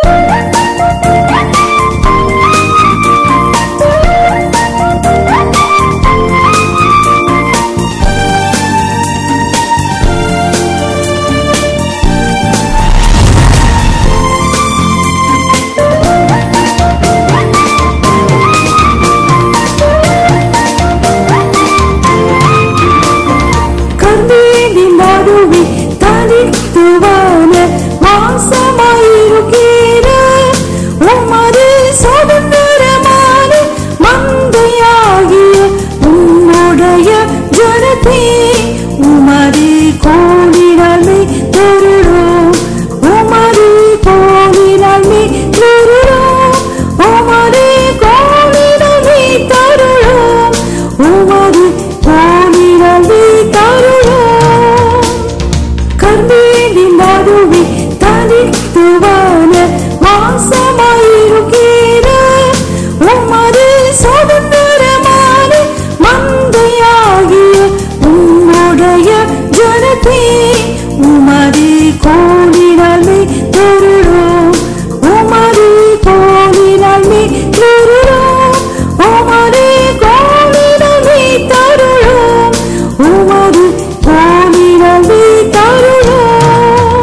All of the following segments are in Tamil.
கந்தேவி நடுவே தனித்துவான வாசமாயிருக்கிற உமது சுதந்திரமான மந்தையாகிய உம்முடைய ஜனத்தே உமது கோணிடமே தருளோம் உமது கோணிடமே தருளோம் உமது கோணிடமே தருளோம் உமது கோணிடமே தருளோம் கர்மேவி நடுவே தனித்துவான வாசமாயிருக்கிற உமது சுதந்திரமான மந்தையாகிய உம்முடைய ஜனத்தே உமது கோணிடமே தருளோம் உமது கோணிடமே தருளோம் உமது கோணிடமே தருளோம் உமது கோணிடமே தருளோம்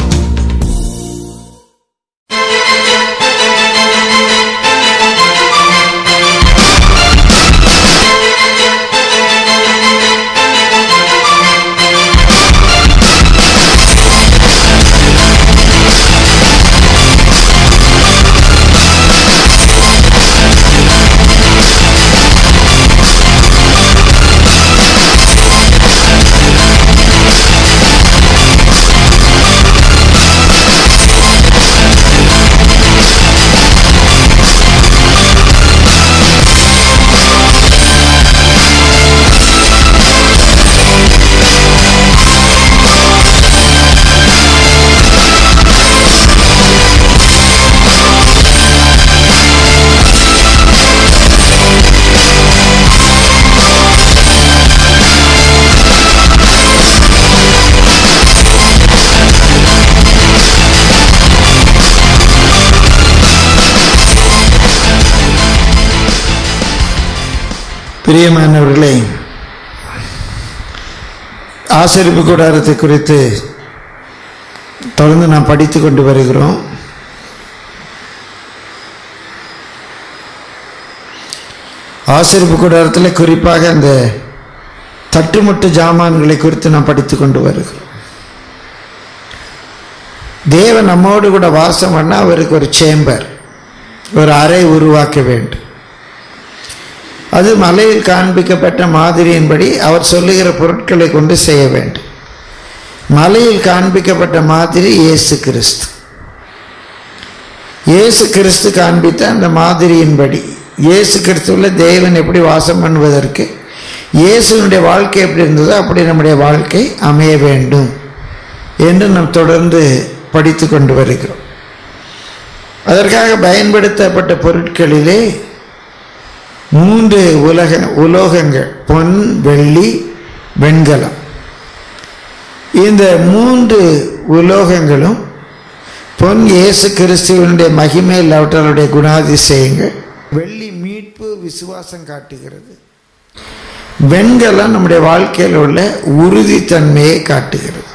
பிரியமானவர்களே ஆசரிப்பு கூடாரத்தை குறித்து தொடர்ந்து நாம் படித்து கொண்டு வருகிறோம் ஆசரிப்பு கூடாரத்தில் குறிப்பாக அந்த தட்டுமுட்டு ஜாமான்களை குறித்து நாம் படித்து கொண்டு வருகிறோம் தேவன் நம்மோடு கூட வாசம் பண்ண அவருக்கு ஒரு சேம்பர் ஒரு அறை உருவாக்க வேண்டும் அது மலையில் காண்பிக்கப்பட்ட மாதிரியின்படி அவர் சொல்லுகிற பொருட்களை கொண்டு செய்ய வேண்டும் மலையில் காண்பிக்கப்பட்ட மாதிரி இயேசு கிறிஸ்து இயேசு கிறிஸ்து காண்பித்த அந்த மாதிரியின்படி இயேசு கிறிஸ்துவில் தேவன் எப்படி வாசம் பண்ணுவதற்கு இயேசுனுடைய வாழ்க்கை எப்படி இருந்ததோ அப்படி நம்முடைய வாழ்க்கை அமைய வேண்டும் என்று நாம் தொடர்ந்து படித்து கொண்டு வருகிறோம் அதற்காக பயன்படுத்தப்பட்ட பொருட்களிலே மூன்று உலக உலோகங்கள் பொன் வெள்ளி வெண்கலம் இந்த மூன்று உலோகங்களும் பொன் இயேசு கிறிஸ்துவனுடைய மகிமை அவர்களுடைய குணாதிசயங்கள் வெள்ளி மீட்பு விசுவாசம் காட்டுகிறது வெண்கலம் நம்முடைய வாழ்க்கையில் உள்ள உறுதித்தன்மையை காட்டுகிறது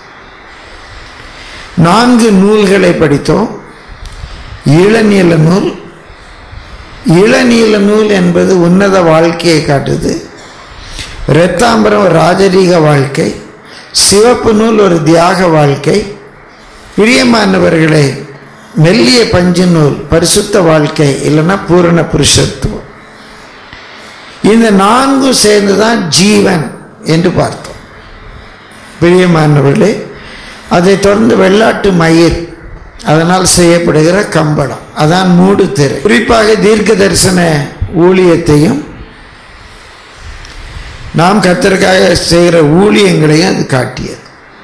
நான்கு நூல்களை படித்தோம் இளநீல நூல் இளநீல நூல் என்பது உன்னத வாழ்க்கையை காட்டுது இரத்தாம்பரம் ஒரு ராஜரீக வாழ்க்கை சிவப்பு நூல் ஒரு தியாக வாழ்க்கை பிரியமானவர்களே மெல்லிய பஞ்சு நூல் பரிசுத்த வாழ்க்கை இல்லைன்னா பூரண புருஷத்துவம் இந்த நான்கும் சேர்ந்து தான் ஜீவன் என்று பார்த்தோம் பிரியமானவர்களே அதை தொடர்ந்து வெள்ளாட்டு மயிர் அதனால் செய்யப்படுகிற கம்பளம் அதான் மூடு திரை குறிப்பாக தீர்க்க தரிசன ஊழியத்தையும் நாம் கத்தருக்காக செய்கிற ஊழியங்களையும் அது காட்டியது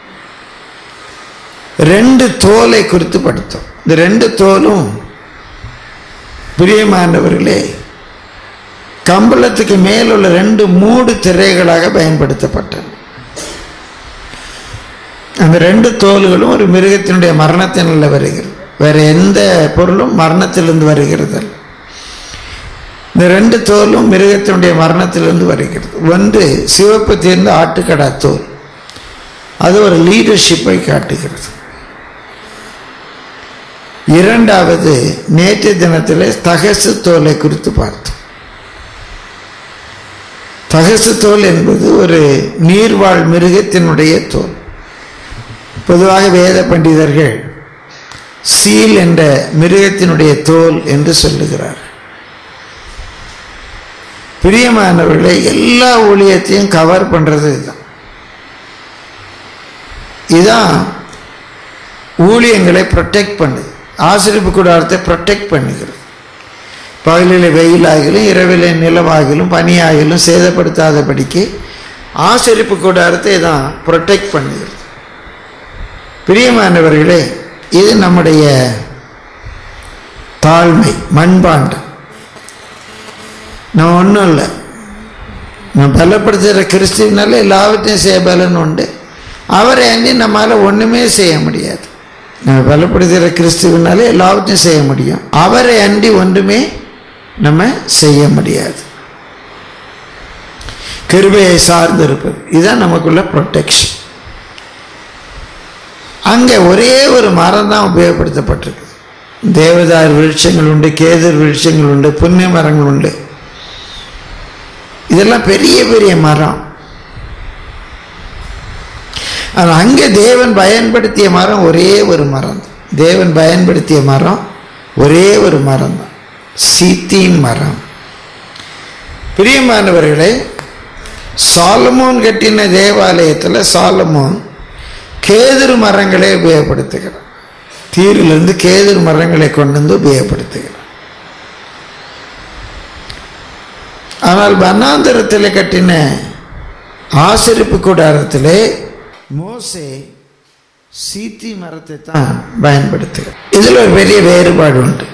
ரெண்டு தோலை குறித்து படித்தோம் இந்த ரெண்டு தோலும் பிரியமானவர்களே கம்பளத்துக்கு மேலுள்ள ரெண்டு மூடு திரைகளாக பயன்படுத்தப்பட்டன அந்த ரெண்டு தோல்களும் ஒரு மிருகத்தினுடைய மரணத்தினால் வருகிறது வேற எந்த பொருளும் மரணத்திலிருந்து வருகிறது அல்ல. இந்த ரெண்டு தோலும் மிருகத்தினுடைய மரணத்திலிருந்து வருகிறது ஒன்று சிவப்பு தீர்ந்த ஆட்டுக்கடா தோல் அது ஒரு லீடர்ஷிப்பை காட்டுகிறது இரண்டாவது நேற்று தினத்தில் தகசு தோலை குறித்து பார்த்தோம் தகசு தோல் என்பது ஒரு நீர்வாழ் மிருகத்தினுடைய தோல் பொதுவாக வேத பண்டிதர்கள் சீல் என்ற மிருகத்தினுடைய தோல் என்று சொல்லுகிறார் பிரியமானவர்களை எல்லா ஊழியத்தையும் கவர் பண்றது இதுதான் இதான் ஊழியங்களை ப்ரொடெக்ட் பண்ணுது ஆசிரியப்பு கூடாரத்தை ப்ரொடெக்ட் பண்ணுகிறது பகலில் வெயிலாகிலும் இரவில் நிலவாகிலும் பனியாகிலும் சேதப்படுத்தாதபடிக்கு ஆசிரியப்பு கூடாரத்தை தான் ப்ரொடெக்ட் பண்ணுகிறது பிரியமானவர்களே இது நம்முடைய தாழ்மை மண்பாண்டம் நான் ஒன்றும் இல்லை நான் பலப்படுத்துகிற கிறிஸ்துவனால எல்லாவற்றையும் செய்ய பலன் உண்டு அவரை அண்டி நம்மளால் ஒன்றுமே செய்ய முடியாது நம்ம பலப்படுத்துகிற கிறிஸ்துவனால எல்லாவற்றையும் செய்ய முடியும் அவரை அண்டி ஒன்றுமே நம்ம செய்ய முடியாது கிருபையை சார்ந்து இருப்பது இதுதான் நமக்குள்ள ப்ரொடெக்ஷன் அங்கே ஒரே ஒரு மரம் தான் உபயோகப்படுத்தப்பட்டிருக்கு தேவதார் விருட்சங்கள் உண்டு கேதர் விருட்சங்கள் உண்டு புண்ணிய மரங்கள் உண்டு இதெல்லாம் பெரிய பெரிய மரம் ஆனால் அங்கே தேவன் பயன்படுத்திய மரம் ஒரே ஒரு மரம் தான் தேவன் பயன்படுத்திய மரம் ஒரே ஒரு மரம் தான் சீத்தின் மரம் பிரியமானவர்களே சாலமோன் கட்டின தேவாலயத்தில் சாலமோன் கேதுரு மரங்களை உபயோகப்படுத்துகிறார் தீரிலிருந்து கேதுரு மரங்களை கொண்டு வந்து உபயோகப்படுத்துகிறார் ஆனால் வண்ணாந்தரத்தில் கட்டின ஆசிரிப்பு கூடாரத்திலே மோசே சீத்தி மரத்தை தான் பயன்படுத்துகிறார் இதில் ஒரு பெரிய வேறுபாடு உண்டு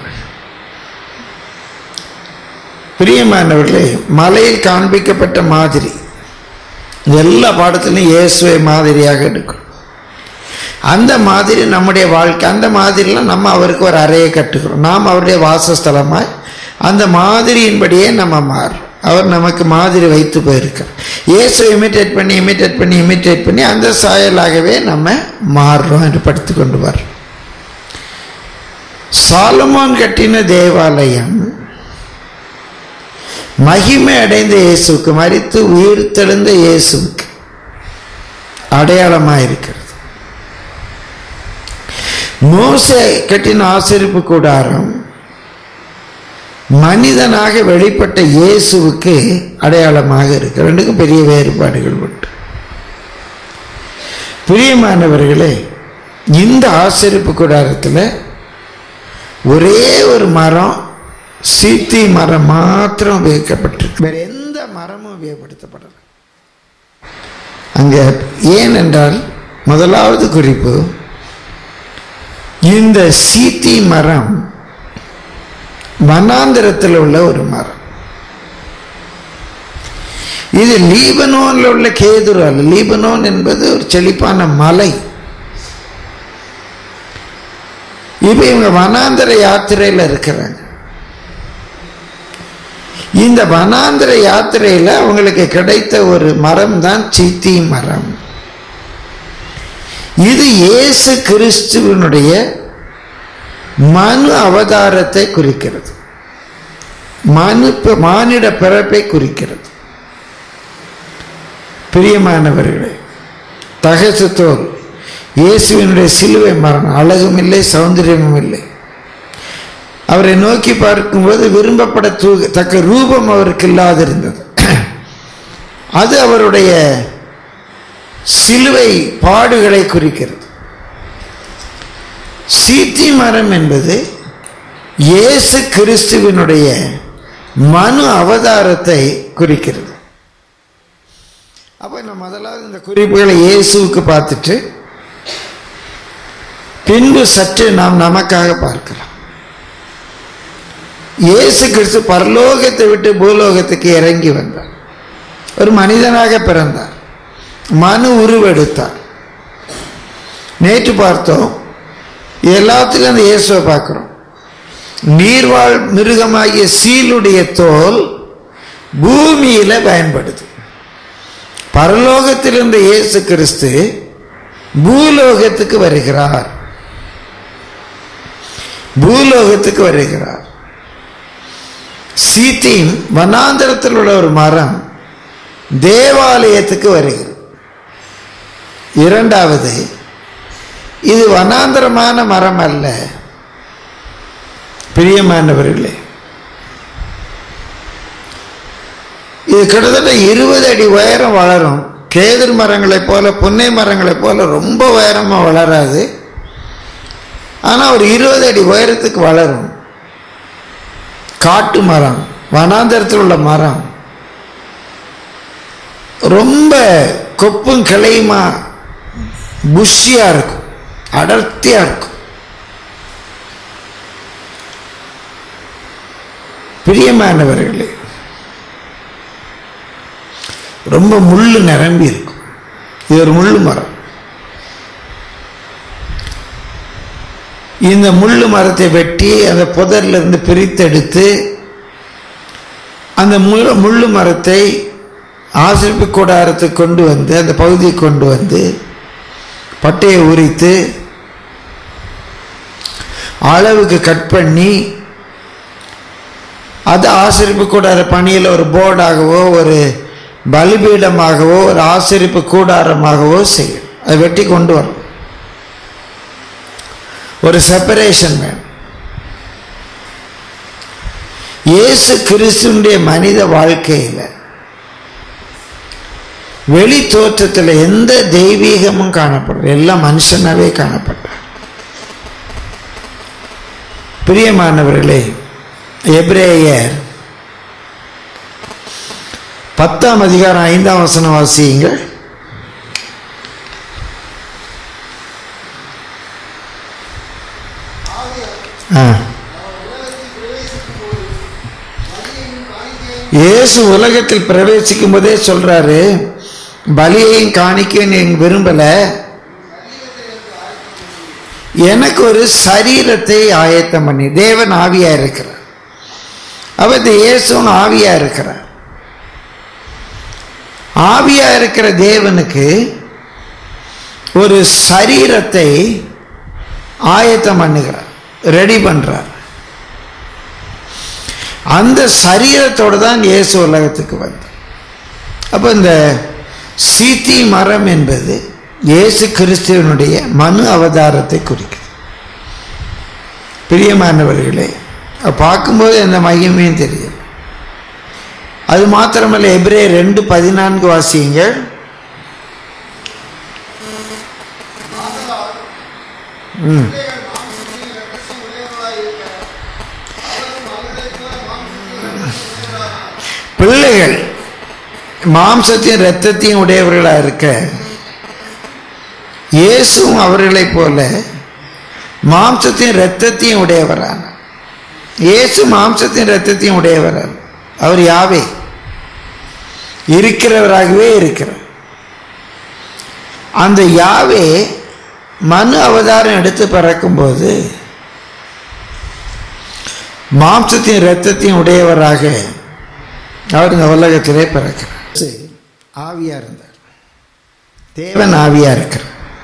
பிரியமானவர்களே மலையில் காண்பிக்கப்பட்ட மாதிரி எல்லா பாடத்திலையும் இயேசுவை மாதிரியாக எடுக்கும் அந்த மாதிரி நம்முடைய வாழ்க்கை அந்த மாதிரிலாம் நம்ம அவருக்கு ஒரு அறையை கட்டுக்கிறோம் நாம் அவருடைய வாசஸ்தலமாய் அந்த மாதிரியின்படியே நம்ம மாறுறோம் அவர் நமக்கு மாதிரி வைத்து போயிருக்கார் இயேசு இமிட்டேட் பண்ணி இமிட்டேட் பண்ணி இமிட்டேட் பண்ணி அந்த சாயலாகவே நம்ம மாறுறோம் என்று படித்து கொண்டு வர்றோம் சாலமோன் கட்டின தேவாலயம் மகிமை அடைந்த இயேசுக்கு மறித்து உயிர் தெழுந்த இயேசுக்கு அடையாளமாக இருக்கிறது மோசே கட்டின ஆசிரிப்பு கூடாரம் மனிதனாக வெளிப்பட்ட இயேசுவுக்கு அடையாளமாக இருக்கு ரெண்டுக்கும் பெரிய வேறுபாடுகள் உண்டு பிரியமானவர்களே இந்த ஆசிரிப்பு கூடாரத்தில் ஒரே ஒரு மரம் சீத்தி மரம் மாத்திரம் உபயோகிக்கப்பட்டிருக்கு வேற எந்த மரமும் உபயோகப்படுத்தப்படலை அங்க ஏனென்றால் முதலாவது குறிப்பு இந்த சீத்தி மரம் வனாந்திரத்தில் உள்ள ஒரு மரம் இது லீபனோன்ல உள்ள கேதுரு அல்ல லீபனோன் என்பது ஒரு செழிப்பான மலை இப்ப இவங்க வனாந்திர யாத்திரையில் இருக்கிறாங்க இந்த வனாந்திர யாத்திரையில் அவங்களுக்கு கிடைத்த ஒரு மரம் தான் சீத்தி மரம் இது இயேசு கிறிஸ்துவனுடைய மனு அவதாரத்தை குறிக்கிறது மனு மானிட பிறப்பை குறிக்கிறது பிரியமானவர்களே தகசு தோல் இயேசுவினுடைய சிலுவை மரணம் அழகும் இல்லை சௌந்தரியமும் இல்லை அவரை நோக்கி பார்க்கும்போது விரும்பப்பட தக்க ரூபம் அவருக்கு இல்லாதிருந்தது அது அவருடைய சிலுவை பாடுகளை குறிக்கிறது சீத்தி மரம் என்பது இயேசு கிறிஸ்துவினுடைய மனு அவதாரத்தை குறிக்கிறது அப்ப நம்ம முதலாவது இந்த குறிப்புகளை இயேசுவுக்கு பார்த்துட்டு பின்பு சற்று நாம் நமக்காக பார்க்கலாம் இயேசு கிறிஸ்து பரலோகத்தை விட்டு பூலோகத்துக்கு இறங்கி வந்தார் ஒரு மனிதனாக பிறந்தார் மனு உருவெடுத்தார் நேற்று பார்த்தோம் இது எல்லாத்துலையும் அந்த இயேசுவை பார்க்குறோம் நீர்வாழ் மிருகமாகிய சீலுடைய தோல் பூமியில பயன்படுது பரலோகத்தில் இருந்த இயேசு கிறிஸ்து பூலோகத்துக்கு வருகிறார் பூலோகத்துக்கு வருகிறார் சீத்தின் வனாந்தரத்தில் உள்ள ஒரு மரம் தேவாலயத்துக்கு வருகிறது இரண்டாவது இது வனாந்தரமான மரம் அல்ல பிரியமானவர்களே இது கிட்டத்தட்ட இருபது அடி உயரம் வளரும் கேதுர் மரங்களைப் போல புன்னை மரங்களைப் போல ரொம்ப உயரமாக வளராது ஆனால் ஒரு இருபது அடி உயரத்துக்கு வளரும் காட்டு மரம் வனாந்தரத்தில் உள்ள மரம் ரொம்ப கொப்பும் கிளையுமா புஷ்ஷியா இருக்கும் அடர்த்தியா இருக்கும் பிரியமானவர்களே ரொம்ப முள்ளு நிரம்பி இருக்கும் இது ஒரு முள்ளு மரம் இந்த முள்ளு மரத்தை வெட்டி அந்த புதர்ல இருந்து பிரித்தெடுத்து அந்த முள்ளு முள்ளு மரத்தை ஆசிரிப்பு கூடாரத்துக்கு கொண்டு வந்து அந்த பகுதியை கொண்டு வந்து பட்டையை உரித்து அளவுக்கு கட் பண்ணி அது ஆசிரிப்பு கூடார பணியில் ஒரு போர்டாகவோ ஒரு பலிபீடமாகவோ ஒரு ஆசிரிப்பு கூடாரமாகவோ செய்யும் அதை வெட்டி கொண்டு வரும் ஒரு செப்பரேஷன் வேணும் இயேசு கிறிஸ்துடைய மனித வாழ்க்கையில் வெளி தோற்றத்தில் எந்த தெய்வீகமும் காணப்படும் எல்லாம் மனுஷனாவே காணப்பட்டார் பிரியமானவர்களே எப்ரேயர் பத்தாம் அதிகாரம் ஐந்தாம் வசனம் வாசியுங்கள் ஆ இயேசு உலகத்தில் பிரவேசிக்கும் போதே சொல்றாரு பலியையும் காணிக்கையும் நீங்க விரும்பல எனக்கு ஒரு சரீரத்தை ஆயத்தம் பண்ணி தேவன் ஆவியா இருக்கிறார் அவர் இயேசுவும் ஆவியா இருக்கிறார் ஆவியா இருக்கிற தேவனுக்கு ஒரு சரீரத்தை ஆயத்தம் பண்ணுகிறார் ரெடி பண்றார் அந்த சரீரத்தோடு தான் இயேசு உலகத்துக்கு வந்தார் அப்போ இந்த சீத்தி மரம் என்பது இயேசு கிறிஸ்துவனுடைய மனு அவதாரத்தை குறிக்குது பிரியமானவர்களே பார்க்கும்போது அந்த மகிமையும் தெரியும் அது மாத்திரமல்ல எப்ரே ரெண்டு பதினான்கு வாசியுங்கள் ம் பிள்ளைகள் மாம்சத்தையும் இரத்தத்தையும் உடையவர்களாக இருக்க இயேசுவும் அவர்களைப் போல மாம்சத்தையும் இரத்தத்தையும் உடையவரான இயேசு மாம்சத்தையும் இரத்தத்தையும் உடையவரான அவர் யாவே இருக்கிறவராகவே இருக்கிறார் அந்த யாவே மனு அவதாரம் எடுத்து பிறக்கும்போது மாம்சத்தையும் இரத்தத்தையும் உடையவராக அவர் இந்த உலகத்திலே பிறக்கிறார் ஆவியா இருந்தார் தேவன் ஆவியா இருக்கிறார்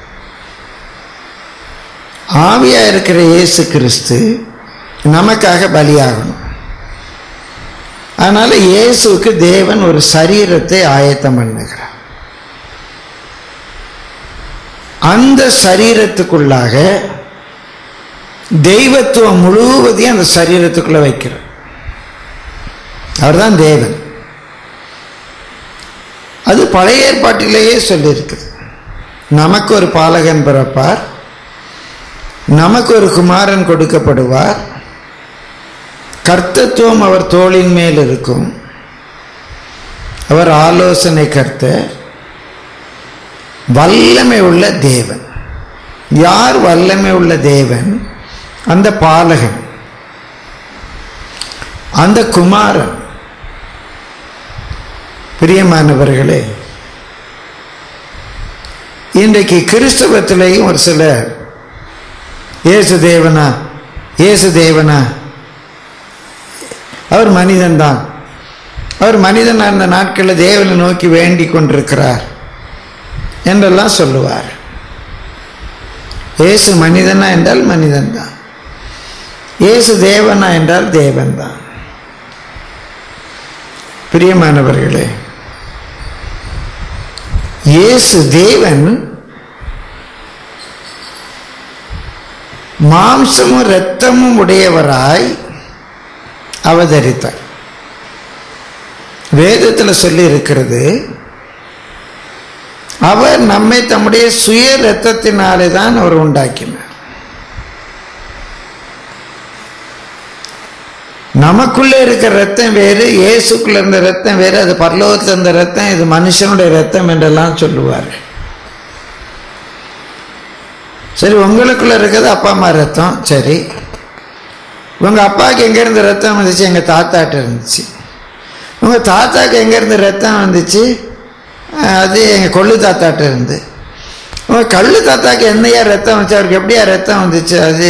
ஆவியா இருக்கிற இயேசு கிறிஸ்து நமக்காக பலியாகணும் அதனால இயேசுவுக்கு தேவன் ஒரு சரீரத்தை ஆயத்தம் பண்ணுகிறார் அந்த சரீரத்துக்குள்ளாக தெய்வத்துவம் முழுவதையும் அந்த சரீரத்துக்குள்ள வைக்கிறார் அவர்தான் தேவன் அது பழைய ஏற்பாட்டிலேயே சொல்லியிருக்குது நமக்கு ஒரு பாலகன் பிறப்பார் நமக்கு ஒரு குமாரன் கொடுக்கப்படுவார் கர்த்தத்துவம் அவர் தோளின் மேல் இருக்கும் அவர் ஆலோசனை கர்த்த வல்லமை உள்ள தேவன் யார் வல்லமை உள்ள தேவன் அந்த பாலகன் அந்த குமாரன் பிரியமானவர்களே இன்றைக்கு கிறிஸ்தவத்திலேயும் ஒரு சில இயேசு தேவனா இயேசு தேவனா அவர் மனிதன்தான் அவர் மனிதன் அந்த நாட்களில் தேவனை நோக்கி வேண்டிக் கொண்டிருக்கிறார் என்றெல்லாம் சொல்லுவார் இயேசு மனிதனா என்றால் மனிதன்தான் இயேசு தேவனா என்றால் தேவன்தான் பிரியமானவர்களே இயேசு தேவன் மாம்சமும் இரத்தமும் உடையவராய் அவதரித்தார் வேதத்தில் சொல்லி இருக்கிறது அவர் நம்மை தம்முடைய சுய இரத்தத்தினாலே தான் அவர் உண்டாக்கினார் நமக்குள்ளே இருக்கிற ரத்தம் வேறு இயேசுக்குள்ள இருந்த ரத்தம் வேறு அது பரலோகத்தில் இருந்த ரத்தம் இது மனுஷனுடைய ரத்தம் என்றெல்லாம் சொல்லுவார் சரி உங்களுக்குள்ள இருக்கிறது அப்பா அம்மா ரத்தம் சரி உங்க அப்பாவுக்கு எங்க இருந்து ரத்தம் வந்துச்சு எங்க தாத்தாட்ட இருந்துச்சு உங்க தாத்தாக்கு எங்க இருந்து ரத்தம் வந்துச்சு அஹ் அது எங்க கொள்ளு தாத்தாட்ட இருந்து உங்க கள்ளு தாத்தாக்கு என்னையா ரத்தம் வந்துச்சு அவருக்கு எப்படியா ரத்தம் வந்துச்சு அது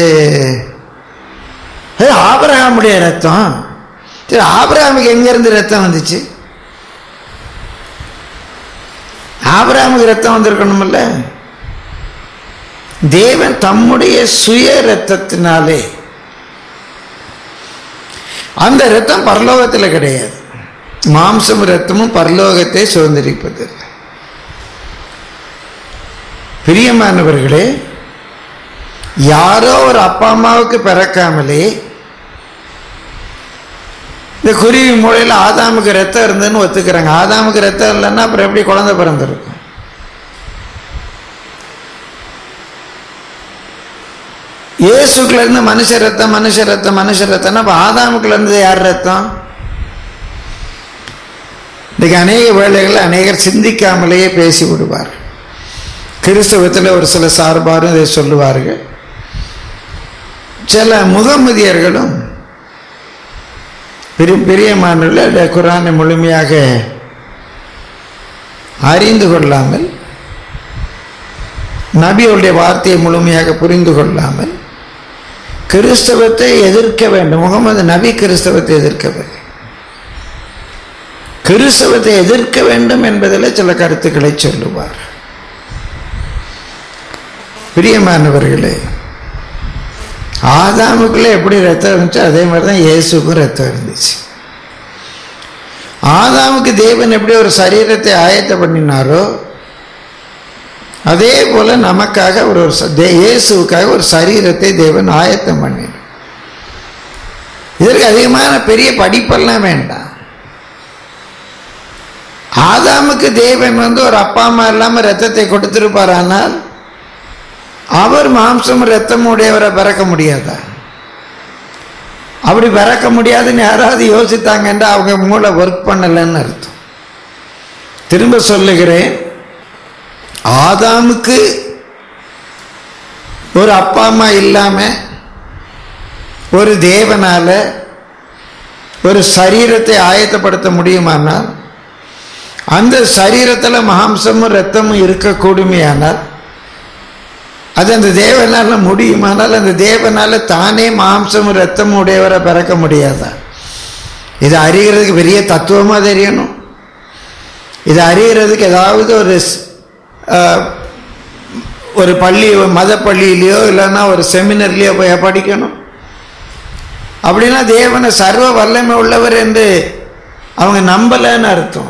அது ஆபரகாமுடைய ரத்தம் சரி ஆபரகாமுக்கு எங்க இருந்து ரத்தம் வந்துச்சு ஆபரகாமுக்கு ரத்தம் வந்திருக்கணும்ல தேவன் தம்முடைய சுய ரத்தத்தினாலே அந்த ரத்தம் பரலோகத்தில் கிடையாது மாம்சம் ரத்தமும் பரலோகத்தை சுதந்திரிப்பதில்லை பிரியமானவர்களே யாரோ ஒரு அப்பா அம்மாவுக்கு பிறக்காமலே இந்த குருவி மூலையில் ஆதாமுக்கு ரத்தம் இருந்ததுன்னு ஒத்துக்கிறாங்க ஆதாமுக்கு ரத்தம் இல்லைன்னா அப்புறம் எப்படி குழந்தை பிறந்திருக்கும் இயேசுக்குள்ள இருந்து மனுஷ ரத்தம் மனுஷ ரத்தம் மனுஷ ரத்தம்னா அப்ப ஆதாமுக்குள்ள இருந்து யார் ரத்தம் இன்னைக்கு அநேக வேளைகளில் அநேகர் சிந்திக்காமலேயே பேசி விடுவார் கிறிஸ்தவத்தில் ஒரு சில சார்பாரும் இதை சொல்லுவார்கள் சில முகமதியர்களும் பெரிய பிரியமானவர்கள் குரானை முழுமையாக அறிந்து கொள்ளாமல் நபியுடைய வார்த்தையை முழுமையாக புரிந்து கொள்ளாமல் கிறிஸ்தவத்தை எதிர்க்க வேண்டும் முகமது நபி கிறிஸ்தவத்தை எதிர்க்கவில்லை கிறிஸ்தவத்தை எதிர்க்க வேண்டும் என்பதில் சில கருத்துக்களை சொல்லுவார் பிரியமானவர்களே ஆதாமுக்குள்ள எப்படி ரத்தம் இருந்துச்சோ அதே மாதிரி தான் இயேசுக்கும் ரத்தம் இருந்துச்சு ஆதாமுக்கு தேவன் எப்படி ஒரு சரீரத்தை ஆயத்த பண்ணினாரோ அதே போல நமக்காக ஒரு ஒரு ச- தே- இயேசுவுக்காக ஒரு சரீரத்தை தேவன் ஆயத்தம் பண்ணினார் இதற்கு அதிகமான பெரிய படிப்பெல்லாம் வேண்டாம் ஆதாமுக்கு தேவன் வந்து ஒரு அப்பா அம்மா இல்லாம ரத்தத்தை கொடுத்திருப்பார் ஆனால் அவர் மாம்சம் ரத்தம் உடையவரை பிறக்க முடியாதா அப்படி பிறக்க முடியாதுன்னு யாராவது யோசித்தாங்கன்னா அவங்க மூளை ஒர்க் பண்ணலைன்னு அர்த்தம் திரும்ப சொல்லுகிறேன் ஆதாமுக்கு ஒரு அப்பா அம்மா இல்லாம ஒரு தேவனால ஒரு சரீரத்தை ஆயத்தப்படுத்த முடியுமானால் அந்த சரீரத்தில் மாம்சமும் ரத்தமும் இருக்கக்கூடுமையானால் அது அந்த தேவனால முடியுமானால் அந்த தேவனால தானே மாம்சமும் ரத்தமும் உடையவரை பிறக்க முடியாதா இது அறிகிறதுக்கு பெரிய தத்துவமாக தெரியணும் இது அறிகிறதுக்கு ஏதாவது ஒரு ஸ்- ஆஹ், ஒரு பள்ளி மத பள்ளியிலையோ இல்லைன்னா ஒரு செமினர்லேயோ போய் படிக்கணும் அப்படின்னா தேவனை சர்வ வல்லமை உள்ளவர் என்று அவங்க நம்பலைன்னு அர்த்தம்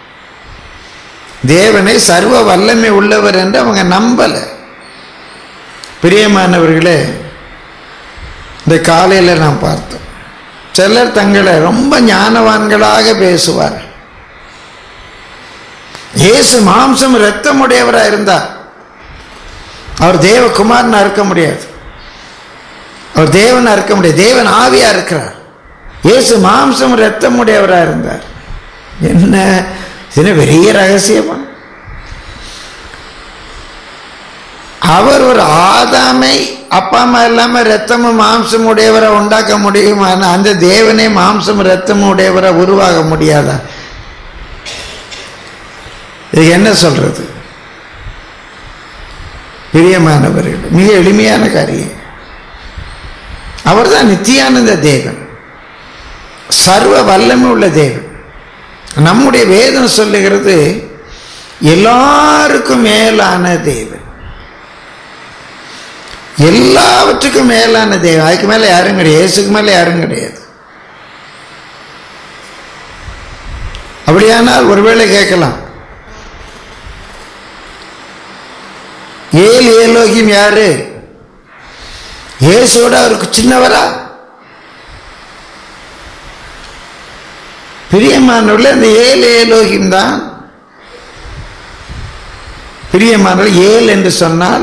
தேவனை சர்வ வல்லமை உள்ளவர் என்று அவங்க நம்பலை பிரியமானவர்களே இந்த காலையில் நாம் பார்த்தோம் சிலர் தங்களை ரொம்ப ஞானவான்களாக பேசுவார் இயேசு மாம்சம் இரத்தமுடையவராக இருந்தார் அவர் தேவகுமாரனா இருக்க முடியாது அவர் தேவனா இருக்க முடியாது தேவன் ஆவியா இருக்கிறார் இயேசு மாம்சம் இரத்தமுடையவராக இருந்தார் என்ன இது பெரிய ரகசியமா அவர் ஒரு ஆதாமை அப்பா அம்மா இல்லாம ரத்தமும் மாம்சம் உடையவரை உண்டாக்க முடியுமான அந்த தேவனே மாம்சம் ரத்தம் உடையவரை உருவாக முடியாதா இது என்ன சொல்றது பிரியமானவர்கள் மிக எளிமையான காரியம் அவர்தான் நித்தியானந்த தேவன் சர்வ வல்லமை உள்ள தேவன் நம்முடைய வேதம் சொல்லுகிறது எல்லாருக்கும் மேலான தேவன் எல்லாவற்றுக்கும் மேலான தேவன் அதுக்கு மேல யாரும் கிடையாது இயேசுக்கு மேல யாரும் கிடையாது அப்படியானால் ஒருவேளை கேட்கலாம் ஏழு ஏலோகியம் யாரு இயேசுவோட அவருக்கு சின்னவரா பிரியமானவர்கள் அந்த ஏழு ஏலோகியம் தான் பிரியமானவர்கள் ஏழு என்று சொன்னால்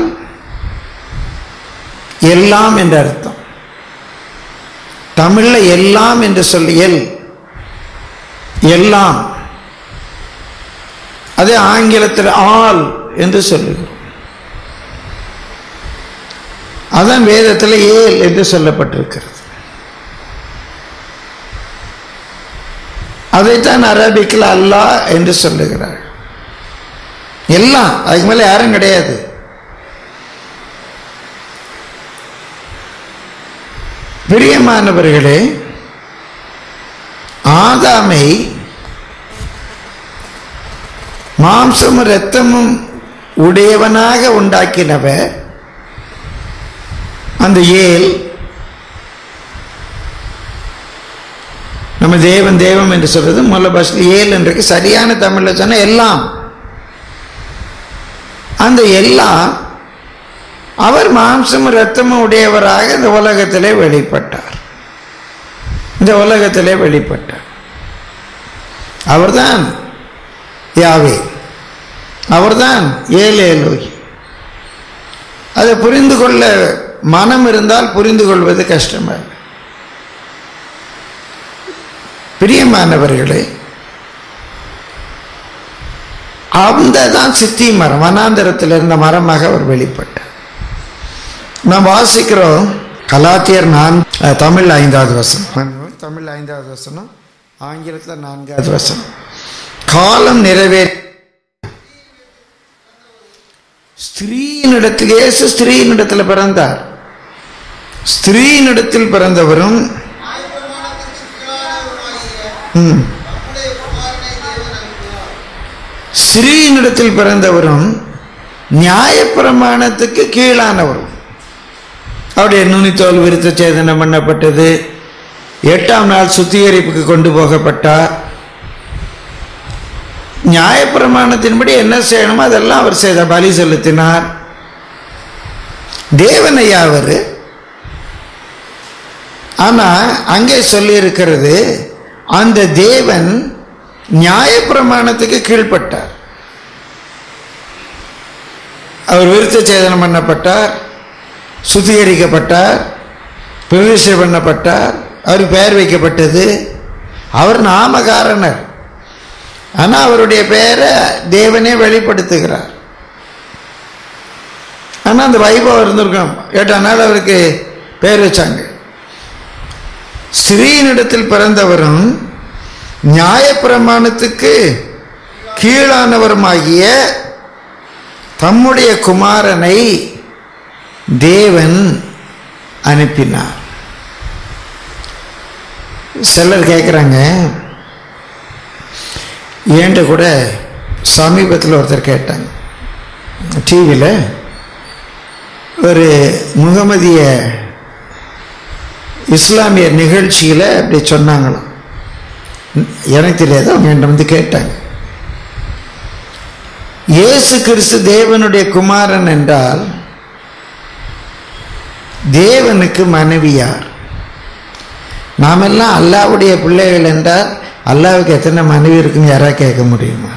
எல்லாம் என்ற அர்த்தம் தமிழ்ல எல்லாம் என்று சொல்லி எல் எல்லாம் அதே ஆங்கிலத்தில் ஆல் என்று சொல்லுகிறோம் அதான் வேதத்தில் ஏல் என்று சொல்லப்பட்டிருக்கிறது அதைத்தான் அரபிக்கில் அல்லாஹ் என்று சொல்லுகிறார் எல்லாம் அதுக்கு மேல யாரும் கிடையாது பிரியமானவர்களே ஆதாமை மாம்சமும் இரத்தமும் உடையவனாக உண்டாக்கினவர் அந்த ஏல் நம்ம தேவன் தேவம் என்று சொல்றது முதல்ல பாஷையில் ஏல் என்றுக்கு சரியான தமிழ்ல சொன்ன எல்லாம் அந்த எல்லாம் அவர் மாம்சமும் இரத்தமும் உடையவராக இந்த உலகத்திலே வெளிப்பட்டார் இந்த உலகத்திலே வெளிப்பட்டார் அவர்தான் யாவே அவர்தான் ஏழு ஏலோகி அதை புரிந்து கொள்ள மனம் இருந்தால் புரிந்து கொள்வது கஷ்டமல்ல பிரியமானவர்களே அந்த தான் சித்தி மரம் வனாந்தரத்தில் இருந்த மரமாக அவர் வெளிப்பட்டார் நாம் வாசிக்கிறோம் கலாத்தியர் நான் அஹ், தமிழ் ஐந்தாவது வசனம் தமிழ் ஐந்தாவது வசனம் ஆங்கிலத்தில் நான்காவது வசனம் காலம் நிறைவே ஸ்திரீனிடத்தில் இயேசு ஸ்திரீனிடத்தில் பிறந்தார் ஸ்திரீனிடத்தில் பிறந்தவரும் ம். ஸ்திரீனிடத்தில் பிறந்தவரும் நியாயப்பிரமாணத்துக்கு கீழானவரும் அவருடைய நுனித்தோல் விருத்த சேதனம் பண்ணப்பட்டது எட்டாம் நாள் சுத்திகரிப்புக்கு கொண்டு போகப்பட்டார் நியாயப்பிரமாணத்தின்படி என்ன செய்யணுமோ அதெல்லாம் அவர் செய்த பலி செலுத்தினார் தேவனையா அவர் ஆனா அங்கே சொல்லி இருக்கிறது அந்த தேவன் நியாயப்பிரமாணத்துக்கு கீழ்ப்பட்டார் அவர் விருத்த சேதனம் பண்ணப்பட்டார் சுத்திகரிக்கப்பட்டார் பிரதிஷ்டை பண்ணப்பட்டார் அவர் பெயர் வைக்கப்பட்டது அவர் நாமகாரணர் ஆனால் அவருடைய பெயரை தேவனே வெளிப்படுத்துகிறார் ஆனால் அந்த வைபவம் இருந்திருக்கும் எட்டாம் நாள் அவருக்கு பெயர் வச்சாங்க ஸ்திரீனிடத்தில் பிறந்தவரும் நியாயப்பிரமாணத்துக்கு கீழானவருமாகிய தம்முடைய குமாரனை தேவன் அனுப்பினார் சிலர் கேட்குறாங்க ஏன்ட்ட கூட சமீபத்தில் ஒருத்தர் கேட்டாங்க டிவியில் ஒரு முகமதிய இஸ்லாமிய நிகழ்ச்சியில் அப்படி சொன்னாங்களாம் எனக்கு தெரியாது அவங்க என்கிட்ட வந்து கேட்டாங்க இயேசு கிறிஸ்து தேவனுடைய குமாரன் என்றால் தேவனுக்கு மனைவி யார் நாமெல்லாம் அல்லாவுடைய பிள்ளைகள் என்றால் அல்லாவுக்கு எத்தனை மனைவி இருக்குன்னு யாராவது கேட்க முடியுமா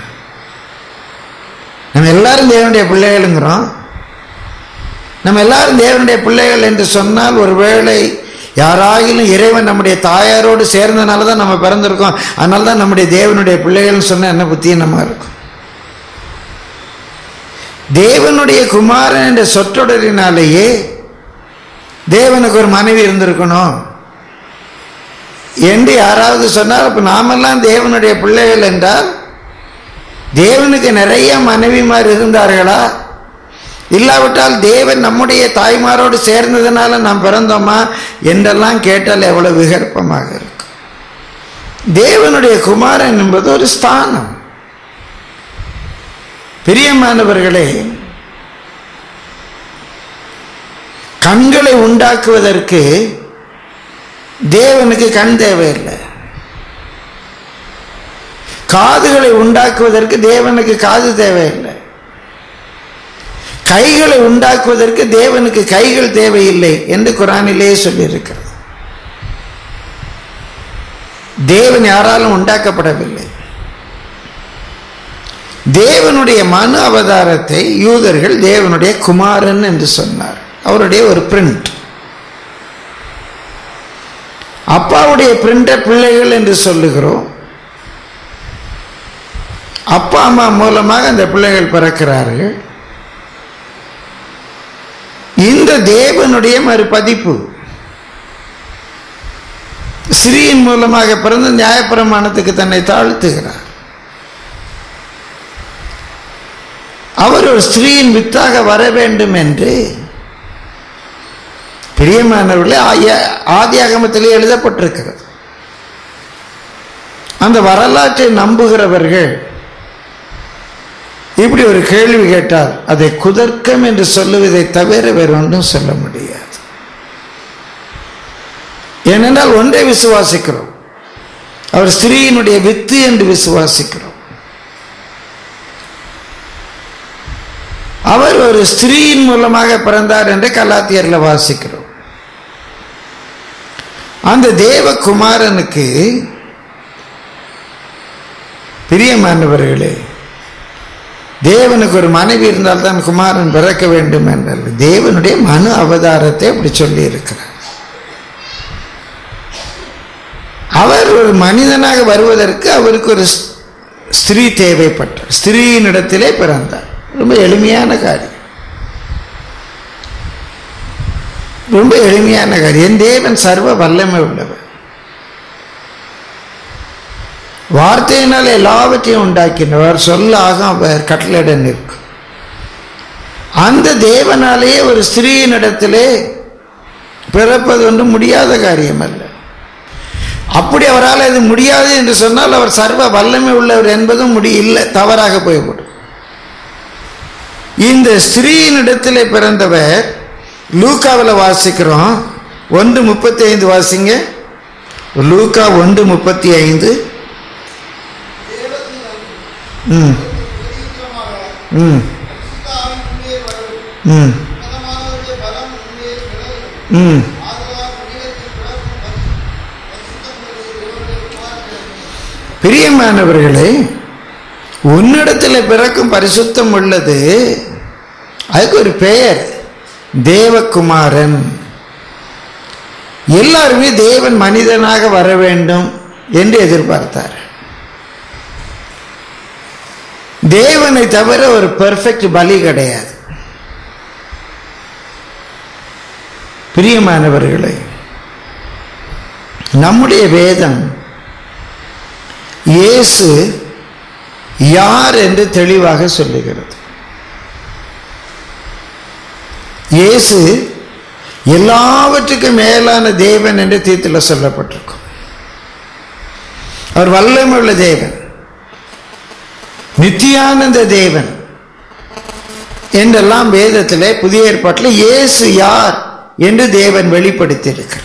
நம்ம எல்லாரும் தேவனுடைய பிள்ளைகளுங்கிறோம் நம்ம எல்லாரும் தேவனுடைய பிள்ளைகள் என்று சொன்னால் ஒருவேளை யாராகிலும் இறைவன் நம்முடைய தாயாரோடு சேர்ந்தனால தான் நம்ம பிறந்திருக்கோம் அதனால தான் நம்முடைய தேவனுடைய பிள்ளைகள்னு சொன்னால் என்ன புத்தியனமாக இருக்கும் தேவனுடைய குமாரன் என்ற சொற்றொடரினாலேயே தேவனுக்கு ஒரு மனைவி இருந்திருக்கணும் என்று யாராவது சொன்னால் அப்போ நாமெல்லாம் தேவனுடைய பிள்ளைகள் என்றால் தேவனுக்கு நிறைய மனைவிமார் இருந்தார்களா இல்லாவிட்டால் தேவன் நம்முடைய தாய்மாரோடு சேர்ந்ததுனால நாம் பிறந்தோமா என்றெல்லாம் கேட்டால் எவ்வளவு விகற்பமாக இருக்கும் தேவனுடைய குமாரன் என்பது ஒரு ஸ்தானம் பிரியமானவர்களே கண்களை உண்டாக்குவதற்கு தேவனுக்கு கண் தேவையில்லை காதுகளை உண்டாக்குவதற்கு தேவனுக்கு காது தேவையில்லை கைகளை உண்டாக்குவதற்கு தேவனுக்கு கைகள் தேவையில்லை என்று குரானிலேயே சொல்லியிருக்கிறது தேவன் யாராலும் உண்டாக்கப்படவில்லை தேவனுடைய மனு அவதாரத்தை யூதர்கள் தேவனுடைய குமாரன் என்று சொன்னார் அவருடைய ஒரு பிரிண்ட் அப்பாவுடைய பிரிண்ட பிள்ளைகள் என்று சொல்லுகிறோம் அப்பா அம்மா மூலமாக அந்த பிள்ளைகள் பிறக்கிறார்கள் இந்த தேவனுடைய மறுபதிப்பு ஸ்ரீயின் மூலமாக பிறந்த நியாயப்பிரமாணத்துக்கு தன்னை தாழ்த்துகிறார் அவர் ஒரு ஸ்திரீயின் வித்தாக வர வேண்டும் என்று பிரியமானவர்களே ஆதி அகமத்திலே எழுதப்பட்டிருக்கிறது அந்த வரலாற்றை நம்புகிறவர்கள் இப்படி ஒரு கேள்வி கேட்டால் அதை குதர்க்கம் என்று சொல்லுவதை தவிர வேறு ஒன்றும் சொல்ல முடியாது ஏனென்றால் ஒன்றை விசுவாசிக்கிறோம் அவர் ஸ்திரீயினுடைய வித்து என்று விசுவாசிக்கிறோம் அவர் ஒரு ஸ்திரீயின் மூலமாக பிறந்தார் என்று கலாத்தியர்ல வாசிக்கிறோம் அந்த தேவகுமாரனுக்கு பிரியமானவர்களே தேவனுக்கு ஒரு மனைவி இருந்தால் தான் குமாரன் பிறக்க வேண்டும் என்றால் தேவனுடைய மனு அவதாரத்தை அப்படி சொல்லி இருக்கிறார் அவர் ஒரு மனிதனாக வருவதற்கு அவருக்கு ஒரு ஸ்திரீ தேவைப்பட்டார் ஸ்திரீயினிடத்திலே பிறந்தார் ரொம்ப எளிமையான காரியம் ரொம்ப எளிமையான காரியம் என் தேவன் சர்வ வல்லமை உள்ளவர் வார்த்தையினால் எல்லாவற்றையும் உண்டாக்கினவர் சொல்லாக அவர் கட்டளையிட நிற்கும் அந்த தேவனாலேயே ஒரு ஸ்திரீயினிடத்திலே பிறப்பது ஒன்று முடியாத காரியம் அல்ல அப்படி அவரால் இது முடியாது என்று சொன்னால் அவர் சர்வ வல்லமை உள்ளவர் என்பதும் முடி இல்லை தவறாக போய்விடும் இந்த ஸ்திரீயினிடத்திலே பிறந்தவர் லூக்காவில் வாசிக்கிறோம் ஒன்று முப்பத்தி ஐந்து வாசிங்க லூக்கா ஒன்று முப்பத்தி ஐந்து ம் ம் ம் ம் பிரியமானவர்களே உன்னிடத்தில் பிறக்கும் பரிசுத்தம் உள்ளது அதுக்கு ஒரு பெயர் தேவகுமாரன் எல்லாருமே தேவன் மனிதனாக வர வேண்டும் என்று எதிர்பார்த்தார் தேவனை தவிர ஒரு பெர்ஃபெக்ட் பலி கிடையாது பிரியமானவர்களே நம்முடைய வேதம் இயேசு யார் என்று தெளிவாக சொல்லுகிறது இயேசு எல்லாவற்றுக்கும் மேலான தேவன் என்று தீர்த்தில் சொல்லப்பட்டிருக்கும் அவர் வல்லமுள்ள தேவன் நித்தியானந்த தேவன் என்றெல்லாம் வேதத்திலே புதிய ஏற்பாட்டில் இயேசு யார் என்று தேவன் வெளிப்படுத்தியிருக்கிறார்